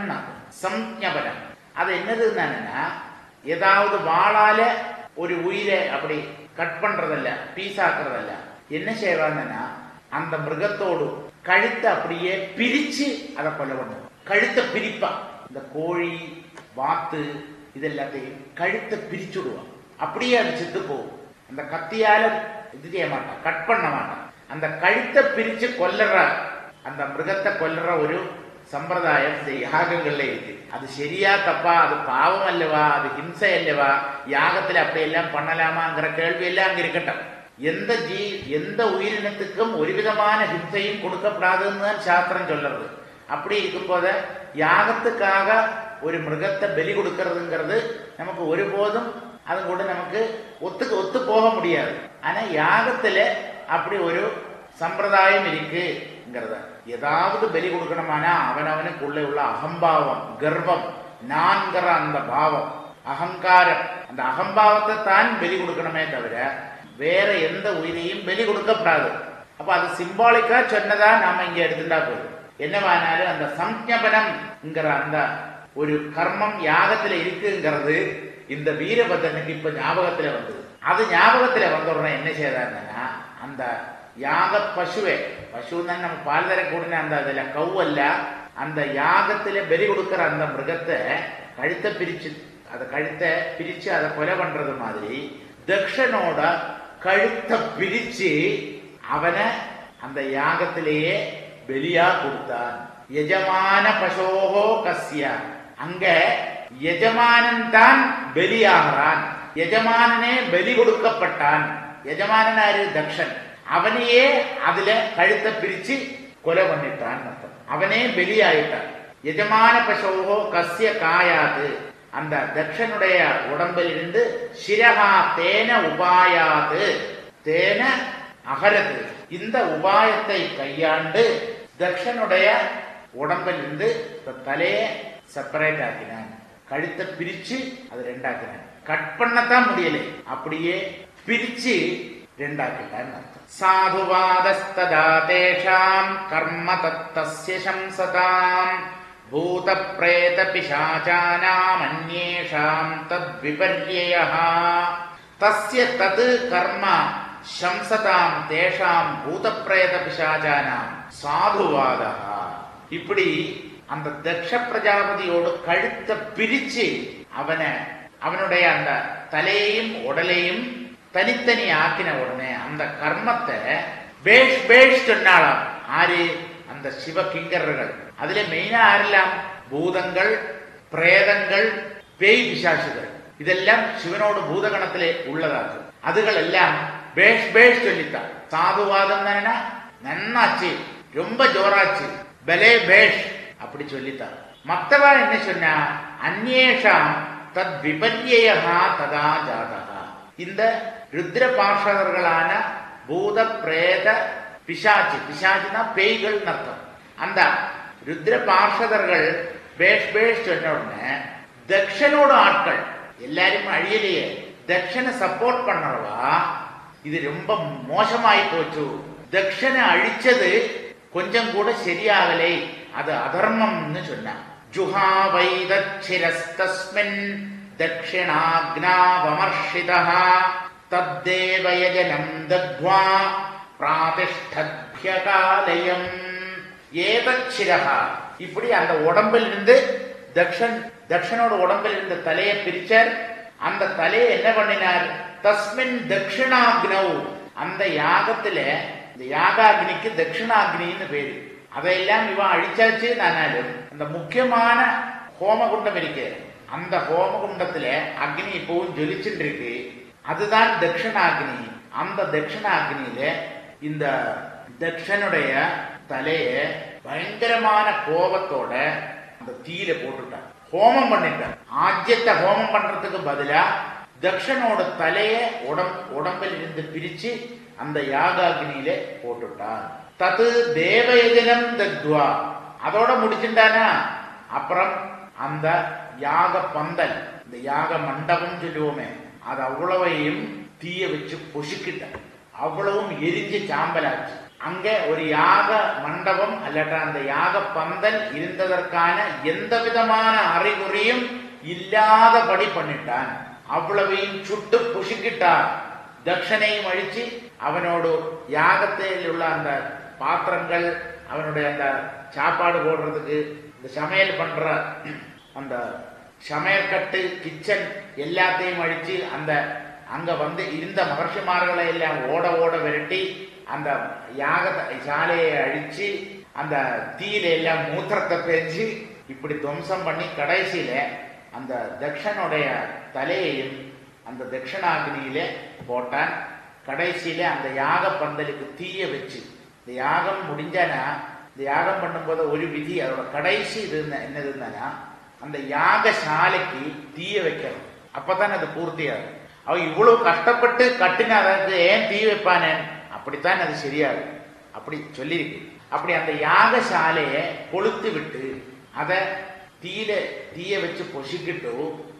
சம்ஞபனம் அது என்னதுன்னா ஏதாவது வாளால ஒரு உயிரை அப்படி கட் பண்றதல்ல பீஸாக்குறதல்ல என்ன செய்வாங்கன்னா அந்த மிருகத்தோடு கழுத்தை அப்படியே பிரிச்சு அதை கொல்ல பண்ணும் கழுத்தை பிரிப்பா இந்த கோழி வாத்து இதெல்லாத்தையும் கழுத்தை பிரிச்சுடுவான் அப்படியே அது செத்து போகும் அந்த கத்தியால இது செய்ய மாட்டான் கட் பண்ண மாட்டான் அந்த கழுத்தை பிரிச்சு கொல்லுற அந்த மிருகத்தை கொல்லுற ஒரு சம்பிரதாயம் இந்த யாகங்கள்ல இருக்கு அது சரியா தப்பா அது பாவம் அல்லவா அது ஹிம்சை அல்லவா யாகத்துல அப்படி எல்லாம் பண்ணலாமாங்கிற கேள்வி எல்லாம் அங்க இருக்கட்டும் எந்த ஜீ எந்த உயிரினத்துக்கும் ஒரு விதமான ஹிம்சையும் கொடுக்கப்படாதுன்னு தான் சாஸ்திரம் சொல்றது அப்படி இருக்கும்போது யாகத்துக்காக ஒரு மிருகத்தை பலி கொடுக்கறதுங்கிறது நமக்கு ஒருபோதும் அது கூட நமக்கு ஒத்துக்கு ஒத்து போக முடியாது ஆனா யாகத்துல அப்படி ஒரு சம்பிரதாயம் இருக்குங்கிறத ஏதாவது பலி கொடுக்கணுமானா அவனவனுக்குள்ள உள்ள அகம்பாவம் கர்வம் நான்கிற அந்த பாவம் அகங்காரம் அந்த அகம்பாவத்தை தான் பலி கொடுக்கணுமே தவிர வேற எந்த உயிரையும் பலி கொடுக்கப்படாது அப்ப அது சிம்பாலிக்கா சொன்னதா நாம இங்க எடுத்துட்டா போதும் என்னவானாலும் அந்த சம்ஞபனம்ங்கிற அந்த ஒரு கர்மம் யாகத்துல இருக்குங்கிறது இந்த வீரபத்ரனுக்கு இப்ப ஞாபகத்துல வந்தது அது ஞாபகத்துல வந்த உடனே என்ன செய்யறாருன்னா அந்த யாக பசுவே பசுன்னு நம்ம பால் தரக்கூடிய அந்த அதுல கவ்வல்ல அந்த யாகத்துல பலி கொடுக்கிற அந்த மிருகத்தை கழுத்தை பிரிச்சு அதை கழுத்தை பிரிச்சு அதை கொலை பண்றது மாதிரி தக்ஷனோட கழுத்தை பிரிச்சு அவனை அந்த யாகத்திலேயே பலியா கொடுத்தான் எஜமான பசோகோ கஸ்ய அங்க எஜமானன் தான் பலியாகிறான் எஜமானனே பலி கொடுக்கப்பட்டான் எஜமானன் யாரு தக்ஷன் அவனையே அதுல கழுத்தை பிரிச்சு கொலை பண்ணிட்டான் அர்த்தம் அவனே பலியாயிட்டான் எஜமான பசோகோ கஸ்ய காயாது அந்த தக்ஷனுடைய உடம்பில் இருந்து சிரகா தேன உபாயாது தேன அகரது இந்த உபாயத்தை கையாண்டு தக்ஷனுடைய உடம்பில் இருந்து இந்த தலையை செப்பரேட் ஆக்கினான் கழுத்தை பிரிச்சு அது ரெண்டாக்கினான் கட் பண்ணத்தான் முடியல அப்படியே பிரிச்சு ரெண்டாக்கிட்டான் அர்த்தம் சாதுவாதஸ்ததா தேஷாம் கர்ம தத்தஸ்ய சம்சதாம் பூத பிரேத பிசாச்சானாம் அந்நேஷாம் தத் விபர்யயः தஸ்ய தது கர்ம சம்சதாம் தேஷாம் பூத பிரேத பிசாச்சானாம் சாதுவாதா இப்படி அந்த தக்ஷ பிரஜாபதியோடு கழுத்தை பிரிச்சு அவனை அவனுடைய அந்த தலையையும் உடலையும் தனித்தனி ஆக்கின உடனே அந்த கர்மத்தை பேஷ் பேஷ் சொன்னாலாம் ஆறு அந்த சிவ கிங்கரர்கள் அதுல மெயினா ஆரெல்லாம் பூதங்கள் பிரேதங்கள் பேய் பிசாசுகள் இதெல்லாம் சிவனோட பூதகணத்திலே உள்ளதாகும் அதுகள் எல்லாம் பேஷ் பேஷ் சொல்லித்தான் சாதுவாதம் தானே நன்னாச்சு ரொம்ப ஜோராச்சு பலே பேஷ் அப்படி சொல்லித்தான் மத்தவா என்ன சொன்னா அந்நேஷாம் தத் விபர்யா ததா ஜாதகா இந்த ருத்ர பார்ஷதர்களான பூத பிரேத பிசாச்சு பிசாச்சுனா பேய்கள் அர்த்தம் அந்த ருத்ர பார்ஷதர்கள் பேஷ் பேஷ் சொன்ன உடனே தக்ஷனோட ஆட்கள் எல்லாரும் அழியலையே தக்ஷனை சப்போர்ட் பண்ணவா இது ரொம்ப மோசமாயி போச்சு தக்ஷனை அழிச்சது கொஞ்சம் கூட சரியாகலை அது அதர்மம்னு சொன்னான் ஜுஹா வைதச்சிரஸ்தஸ்மின் தட்சிணாக்னாவமர்ஷிதா தத்தேவயஜனம் தத்வா பிராதிஷ்டத்யகாலயம் ஏதச்சிரகா இப்படி அந்த உடம்பில் இருந்து தக்ஷன் தக்ஷனோட உடம்பில் இருந்த தலையை பிரிச்சார் அந்த தலையை என்ன பண்ணினார் தஸ்மின் தட்சிணாக்னவ் அந்த யாகத்துல இந்த யாகாக்னிக்கு தட்சிணாக்னின்னு பேரு அதையெல்லாம் இவன் அழிச்சாச்சு நானாலும் அந்த முக்கியமான ஹோமகுண்டம் இருக்கு அந்த ஹோமகுண்டத்துல அக்னி இப்பவும் ஜொலிச்சுட்டு இருக்கு அதுதான் தட்சிணாக்னி அந்த தட்சிணாக்னியில இந்த தக்ஷனுடைய தலைய பயங்கரமான கோபத்தோட அந்த தீயில போட்டுட்டான் ஹோமம் பண்ணிட்டான் ஆஜ்யத்தை ஹோமம் பண்றதுக்கு பதிலா தக்ஷனோட தலைய உடம் உடம்பில் இருந்து பிரிச்சு அந்த யாகாக்னியில போட்டுட்டான் தது தேவயஜனம் தத்வா அதோட முடிச்சுட்டானா அப்புறம் அந்த யாக பந்தல் இந்த யாக மண்டபம் சொல்லுவோமே அது அவ்வளவையும் தீய வச்சு பொசுக்கிட்டான் அவ்வளவும் எரிஞ்சு சாம்பலாச்சு அங்க ஒரு யாக மண்டபம் அல்லட்டா அந்த யாக பந்தல் இருந்ததற்கான எந்த விதமான அறிகுறியும் இல்லாதபடி பண்ணிட்டான் அவ்வளவையும் சுட்டு புசுக்கிட்டான் தட்சணையும் அழிச்சு அவனோடு யாகத்தில் உள்ள அந்த பாத்திரங்கள் அவனுடைய அந்த சாப்பாடு போடுறதுக்கு இந்த சமையல் பண்ற அந்த சமையற்கட்டு கிச்சன் எல்லாத்தையும் அழிச்சு அந்த அங்க வந்து இருந்த மகர்ஷிமார்களை எல்லாம் ஓட ஓட விரட்டி அந்த யாக சாலையை அழிச்சு அந்த தீயில எல்லாம் மூத்திரத்தை பேஞ்சு இப்படி துவம்சம் பண்ணி கடைசியில அந்த தக்ஷனுடைய தலையையும் அந்த தட்சிணாகினியில போட்டான் கடைசியில அந்த யாக பந்தலுக்கு தீய வச்சு இந்த யாகம் முடிஞ்சானா இந்த யாகம் பண்ணும்போது ஒரு விதி அதோட கடைசி இது என்ன- என்னது இருந்தானா அந்த யாகசாலைக்கு தீய வைக்கணும் அப்பதான் அது பூர்த்தியாகும் அவன் இவ்வளவு கஷ்டப்பட்டு கட்டின அதற்கு ஏன் தீ வைப்பானே அப்படித்தான் அது சரியாகும் அப்படி சொல்லியிருக்கு அப்படி அந்த யாகசாலையை கொளுத்து விட்டு அதை தீயில தீய வச்சு பொசிக்கிட்டு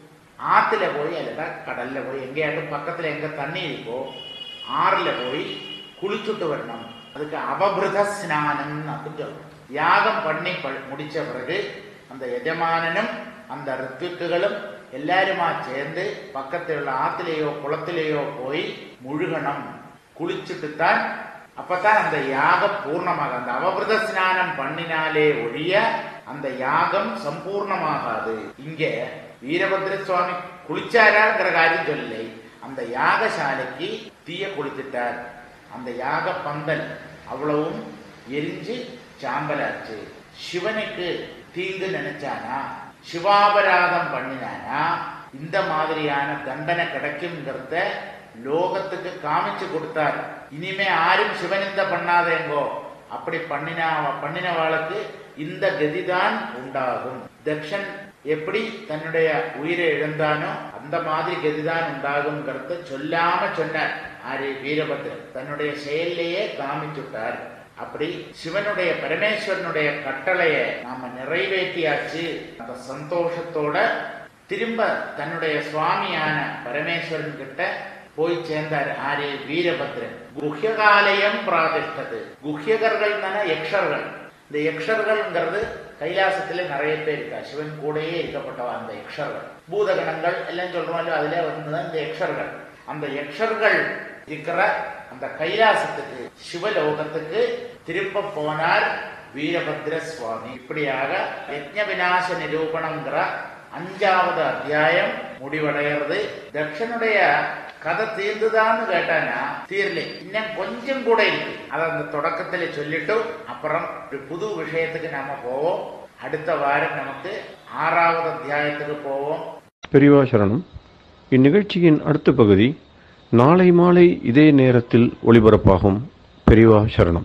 ஆத்துல போய் அல்லட்டா கடல்ல போய் எங்கேயாட்டும் பக்கத்துல எங்க தண்ணி இருக்கோ ஆறுல போய் குளிச்சுட்டு வரணும் அதுக்கு அபபிருத ஸ்நானம் அப்படின்னு சொல்றோம் யாகம் பண்ணி ப- முடிச்ச பிறகு அந்த எஜமானனும் அந்த ரித்துக்குகளும் எல்லாருமா சேர்ந்து பக்கத்தில் உள்ள ஆத்திலேயோ குளத்திலேயோ போய் முழுகணும் குளிச்சுட்டு தான் அப்பதான் அந்த யாகம் பூர்ணமாக அந்த அவபிரத ஸ்நானம் பண்ணினாலே ஒழிய அந்த யாகம் சம்பூர்ணமாகாது இங்க வீரபத்ர சுவாமி குளிச்சாராங்கிற காரியம் சொல்லலை அந்த யாகசாலைக்கு தீய குளித்துட்டார் அந்த யாக பந்தல் அவ்வளவும் எரிஞ்சு சாம்பலாச்சு சிவனுக்கு தீங்கு நினைச்சானா சிவாபராதம் பண்ணினானா இந்த மாதிரியான தண்டனை கிடைக்குங்கிறத லோகத்துக்கு காமிச்சு கொடுத்தார் இனிமே யாரும் சிவனிந்த பண்ணாதேங்கோ அப்படி பண்ணினா பண்ணினவாளுக்கு இந்த கதிதான் உண்டாகும் தக்ஷன் எப்படி தன்னுடைய உயிரை இழந்தானோ அந்த மாதிரி கதிதான் உண்டாகுங்கிறத சொல்லாம சொன்னார் ஆரே வீரபத்ரன் தன்னுடைய செயல்லையே காமிச்சுட்டார் அப்படி சிவனுடைய பரமேஸ்வரனுடைய கட்டளைய நாம நிறைவேற்றியாச்சு அந்த சந்தோஷத்தோட திரும்ப தன்னுடைய சுவாமியான பரமேஸ்வரன் கிட்ட போய் சேர்ந்தார் ஆரே வீரபத்ரன் குஹ்யகாலயம் பிராதிஷ்டது குஹ்யகர்கள் யக்ஷர்கள் இந்த யக்ஷர்கள்ங்கிறது கைலாசத்துல நிறைய பேர் இருக்கா சிவன் கூடயே இருக்கப்பட்டவா அந்த யக்ஷர்கள் பூதகணங்கள் எல்லாம் சொல்றோம் அதுல வந்துதான் இந்த யக்ஷர்கள் அந்த யக்ஷர்கள் இருக்கிற அந்த கைலாசத்துக்கு சிவலோகத்துக்கு திரும்ப போனார் வீரபத்ர சுவாமி இப்படியாக யஜ்ஞ விநாச நிரூபணங்கிற அஞ்சாவது அத்தியாயம் முடிவடைகிறது தக்ஷனுடைய கதை தீர்ந்துதான்னு கேட்டானா தீரல இன்னும் கொஞ்சம் கூட இருக்கு அதை அந்த தொடக்கத்துல சொல்லிட்டு அப்புறம் ஒரு புது விஷயத்துக்கு நாம போவோம் அடுத்த வாரம் நமக்கு ஆறாவது அத்தியாயத்துக்கு போவோம் பெரியவா சரணம் இந்நிகழ்ச்சியின் அடுத்த பகுதி நாளை மாலை இதே நேரத்தில் ஒளிபரப்பாகும் பெரியவா சரணம்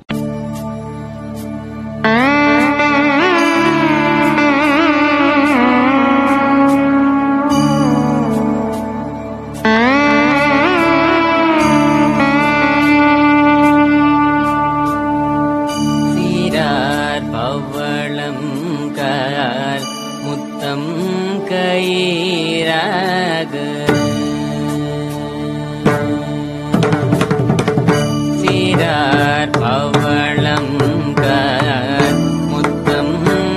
சீரார் பவளம் கார் முத்தம் கயிறாக சீரார் பவளம் கார் முத்தம்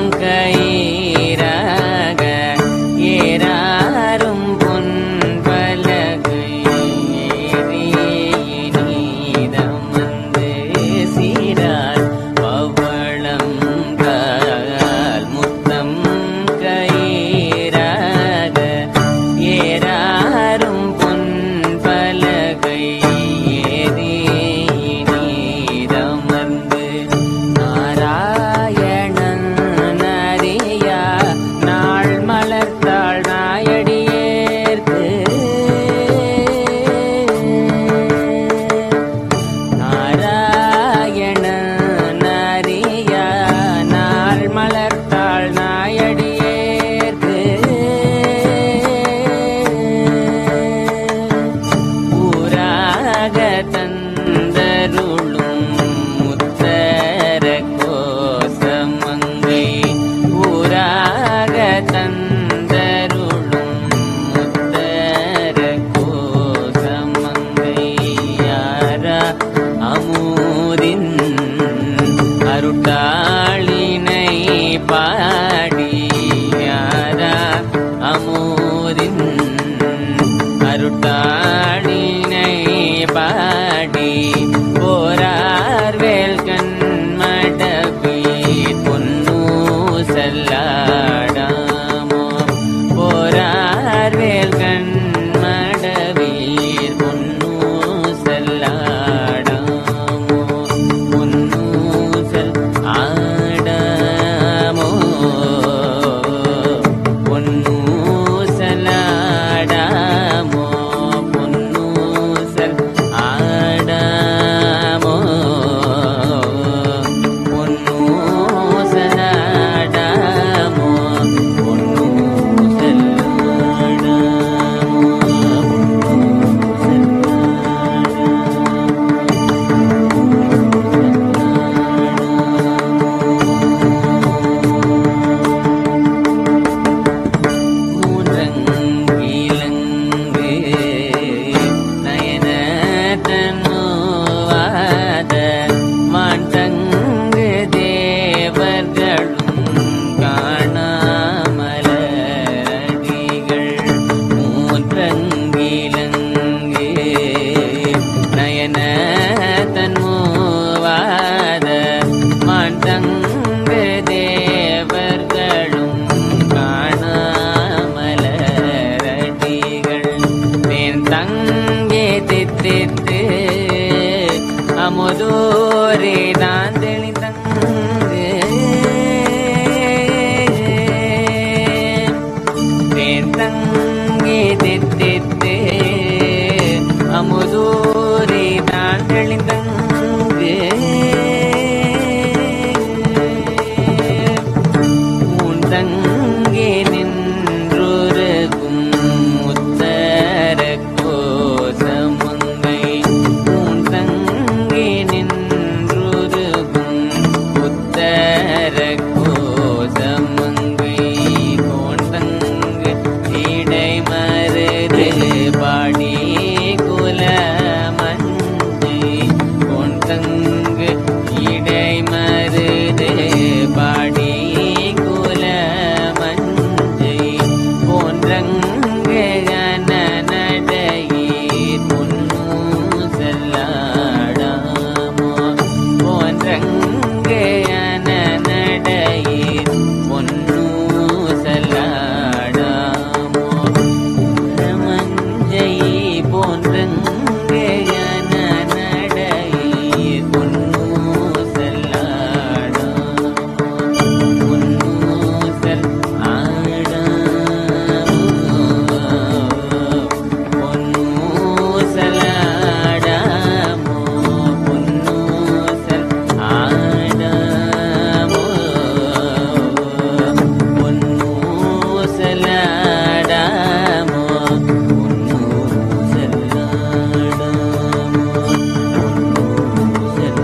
கயிறாக ஏறாரும் பொன் பலகை நீதம் வந்து சீரார் பவளம் கால் முத்தம் கயிறாக ஏறா கூத்தாடினை பாடி போரார் வேல்கண் மடபி பொன்னு செல்லாடாமோ போரார் வேல்கண் மடவீர் பொன்னு செல்லாடாமோ பொன்னு செல் ஆடாமோ பொன்னு செல்லாடாமோ பொன்னு செல் ஆடாமோ பொன்னு செல்லாடாமோ பொன்னு செல்லாடாமோ மூன்றங்கிலங்கு நயன தன்னுவாத மாண்டங்கு தேவர்களும் காணாமலடிகள் மூன்றங்கிலங்கு நயன தன்முவாத மாண்டங்கு தேவர்களும் காணாமலரடிகள் தேன் தங்கே தித்தித்து அமுதோரே தான் தெளிதங்கு தேன் தங்கே தித்தித்து அமுதோரே தான் தெளிதங்கு மூந்தங்கே நின்றொருகும் உத்தர கோசமங்கை மூந்தங்கே நின்றொருகும் உத்தர கோசமங்கை கோண்டங்கு இடை மருது பாடி குலமஞ்சை கோண்டங்கு இடை மருது பாடி குலமஞ்சை போன்றங்கு நடையீர் பொன்னு செல்லாடாமோ போன்றங்கு நடையீர் பொன்னு செல்லாடாமோ மஞ்சை போன்றங்கு நடையீர் பொன்னு செல்லாடாமோ பொன்னூசல் ஆடாமோ பொன்னூசல் ஆடாமோ பொன்னூசல் ஆடாமோ பொன்னூசல் ஆடாமோ பொன்னூசல்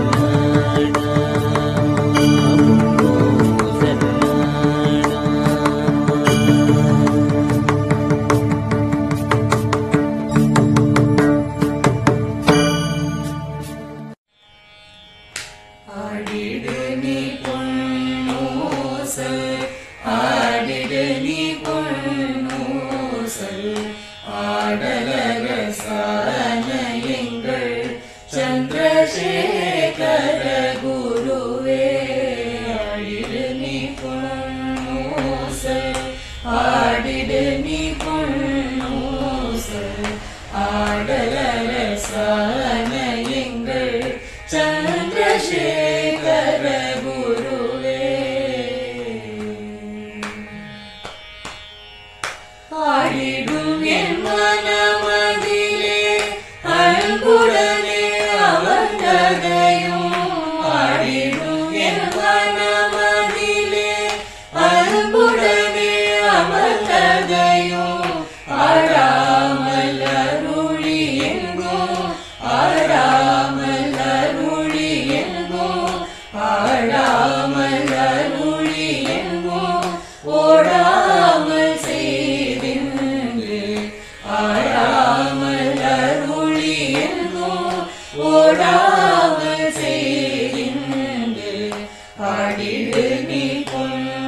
ஆடிடும் என் மனமதிலே அன்புடனே அவர்கதையும் ஆடிடும் என் மனமதிலே அன்புடனே அவர்கதையும் ஆடாமல் அருளி எங்கும் ஆடாமல் அருளி எங்கும் ஆடாமல் அருளி எங்கும் ஓடாமல் செய்தின்று ஆடாமல் அருளி எங்கும் ஓடாமல் செய்தின்று ஆடிடு நீ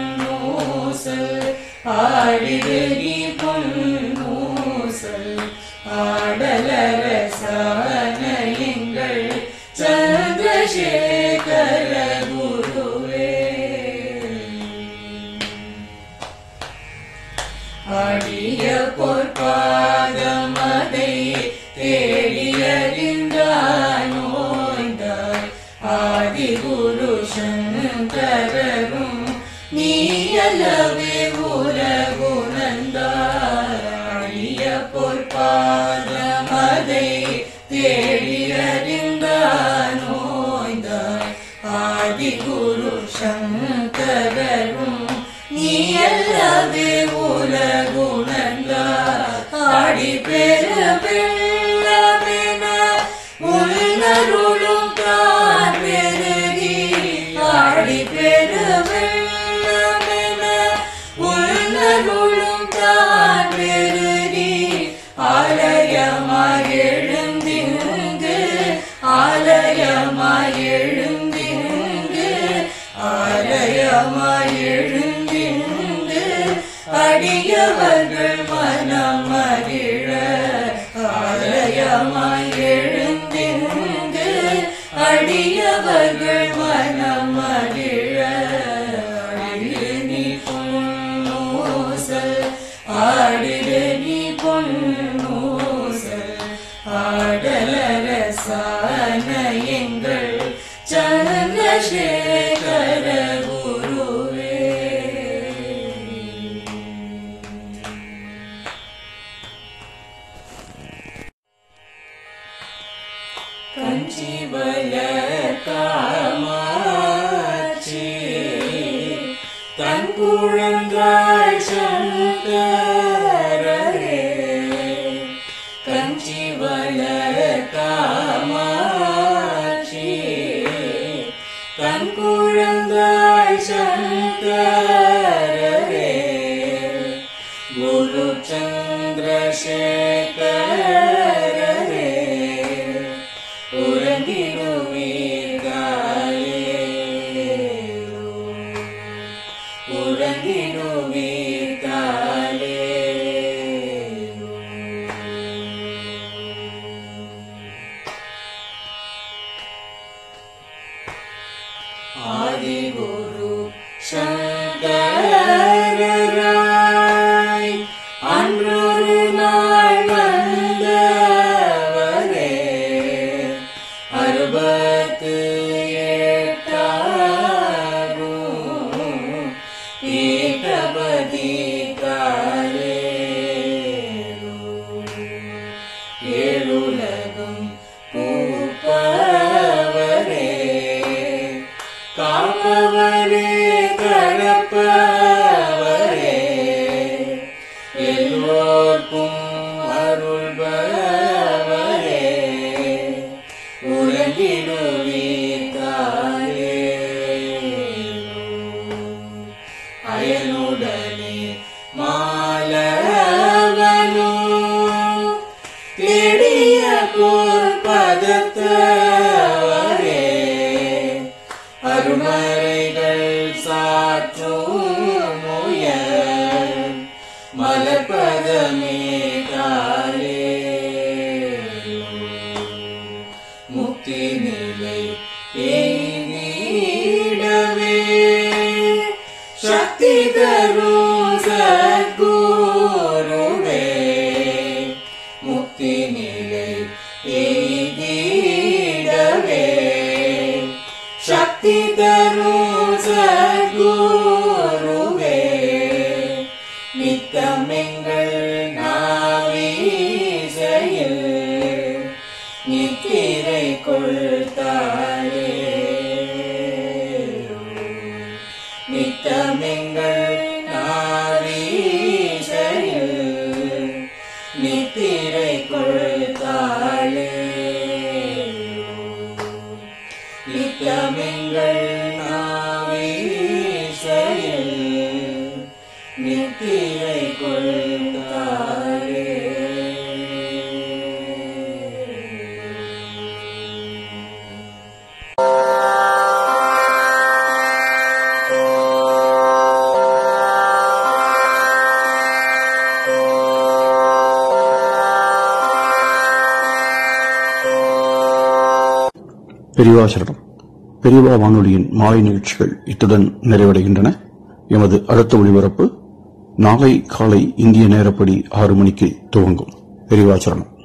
பொன்னூசல் ஆடிடு நீ பொன்னூசல் ஆடலரசான எங்கள் சந்திரசேகர குருவே அடிய பொற்பாதமதை தேடியறிந்தானோய்ந்தாய் ஆதி குரு சங்கரரும் நீயலவே உலகுணந்தாய் அடிய பொற்பாதமதை தேடியறிந்தானோய்ந்தாய் ஆதி குரு சங்கரரும் நீயல்லவே உலகுணந்தாய் ஆடி பெருவெள்ளமென உள்நருளும் தான் பெருகி ஆடி பெருவெள்ளமென உள்நருளும் தான் பெருகி ஆலயமாய் எழுந்திங்கு ஆலயமாய் எழுந்திங்கு ஆலயமாய் எழுந்திங்கு அடியவர்கள் மனம் மகிழ ஆலயமாய் எழுந்திங்கு அடியவர்கள் மனம் மகிழ அடிடு நீ பொன்னூசல் ஆடிடு நீ பொன்னூசல் ஆடலரசான எங்கள் சந்திரசேகர குருவே கஞ்சிவல காமாட்சி தன் குழந்தாள் சங்கரே கஞ்சிவல காமாட்சி தன் குழந்தாள் சங்கரே குரு சந்திரசேகரே ஆதிகுரு சங்கராய் அன்றொரு நாள் வந்தவரே அறுபத்து எட்டாகும் பீட்டபதி காலே ஏழுலகும் கூப்பவரே காப்பவரே கடப்பவரே எல்லோர்க்கும் அருள்பவரே உலகிடுவீத்தாரே அயனுடனே மாலவனோ தேடிய பொற்பதத்தவரே அருமறைகள் சாற்றும் முயல் மலர்பதமே தாரே முக்தி நிலை எய்திடவே சக்தி தரும் சத்குருவே முக்தி நிலை எய்திடவே சக்தி தரும் சத்குருவே நித்தமெங்கள் நாவீசையில் நித்திரை கொள்தாயே நித்தமெங்கள் நாவீசையில் நித்திரை கொள்தாளே நித்தமெங்கள் நாவீசையில் நித்திரை கொள்தாளே பெரியவாசரணம் பெரியவா வானொலியின் மாலை நிகழ்ச்சிகள் இத்துடன் நிறைவடைகின்றன எமது அடுத்த ஒளிபரப்பு நாளை காலை இந்திய நேரப்படி ஆறு மணிக்கு துவங்கும் பெரியவாச்சரணம்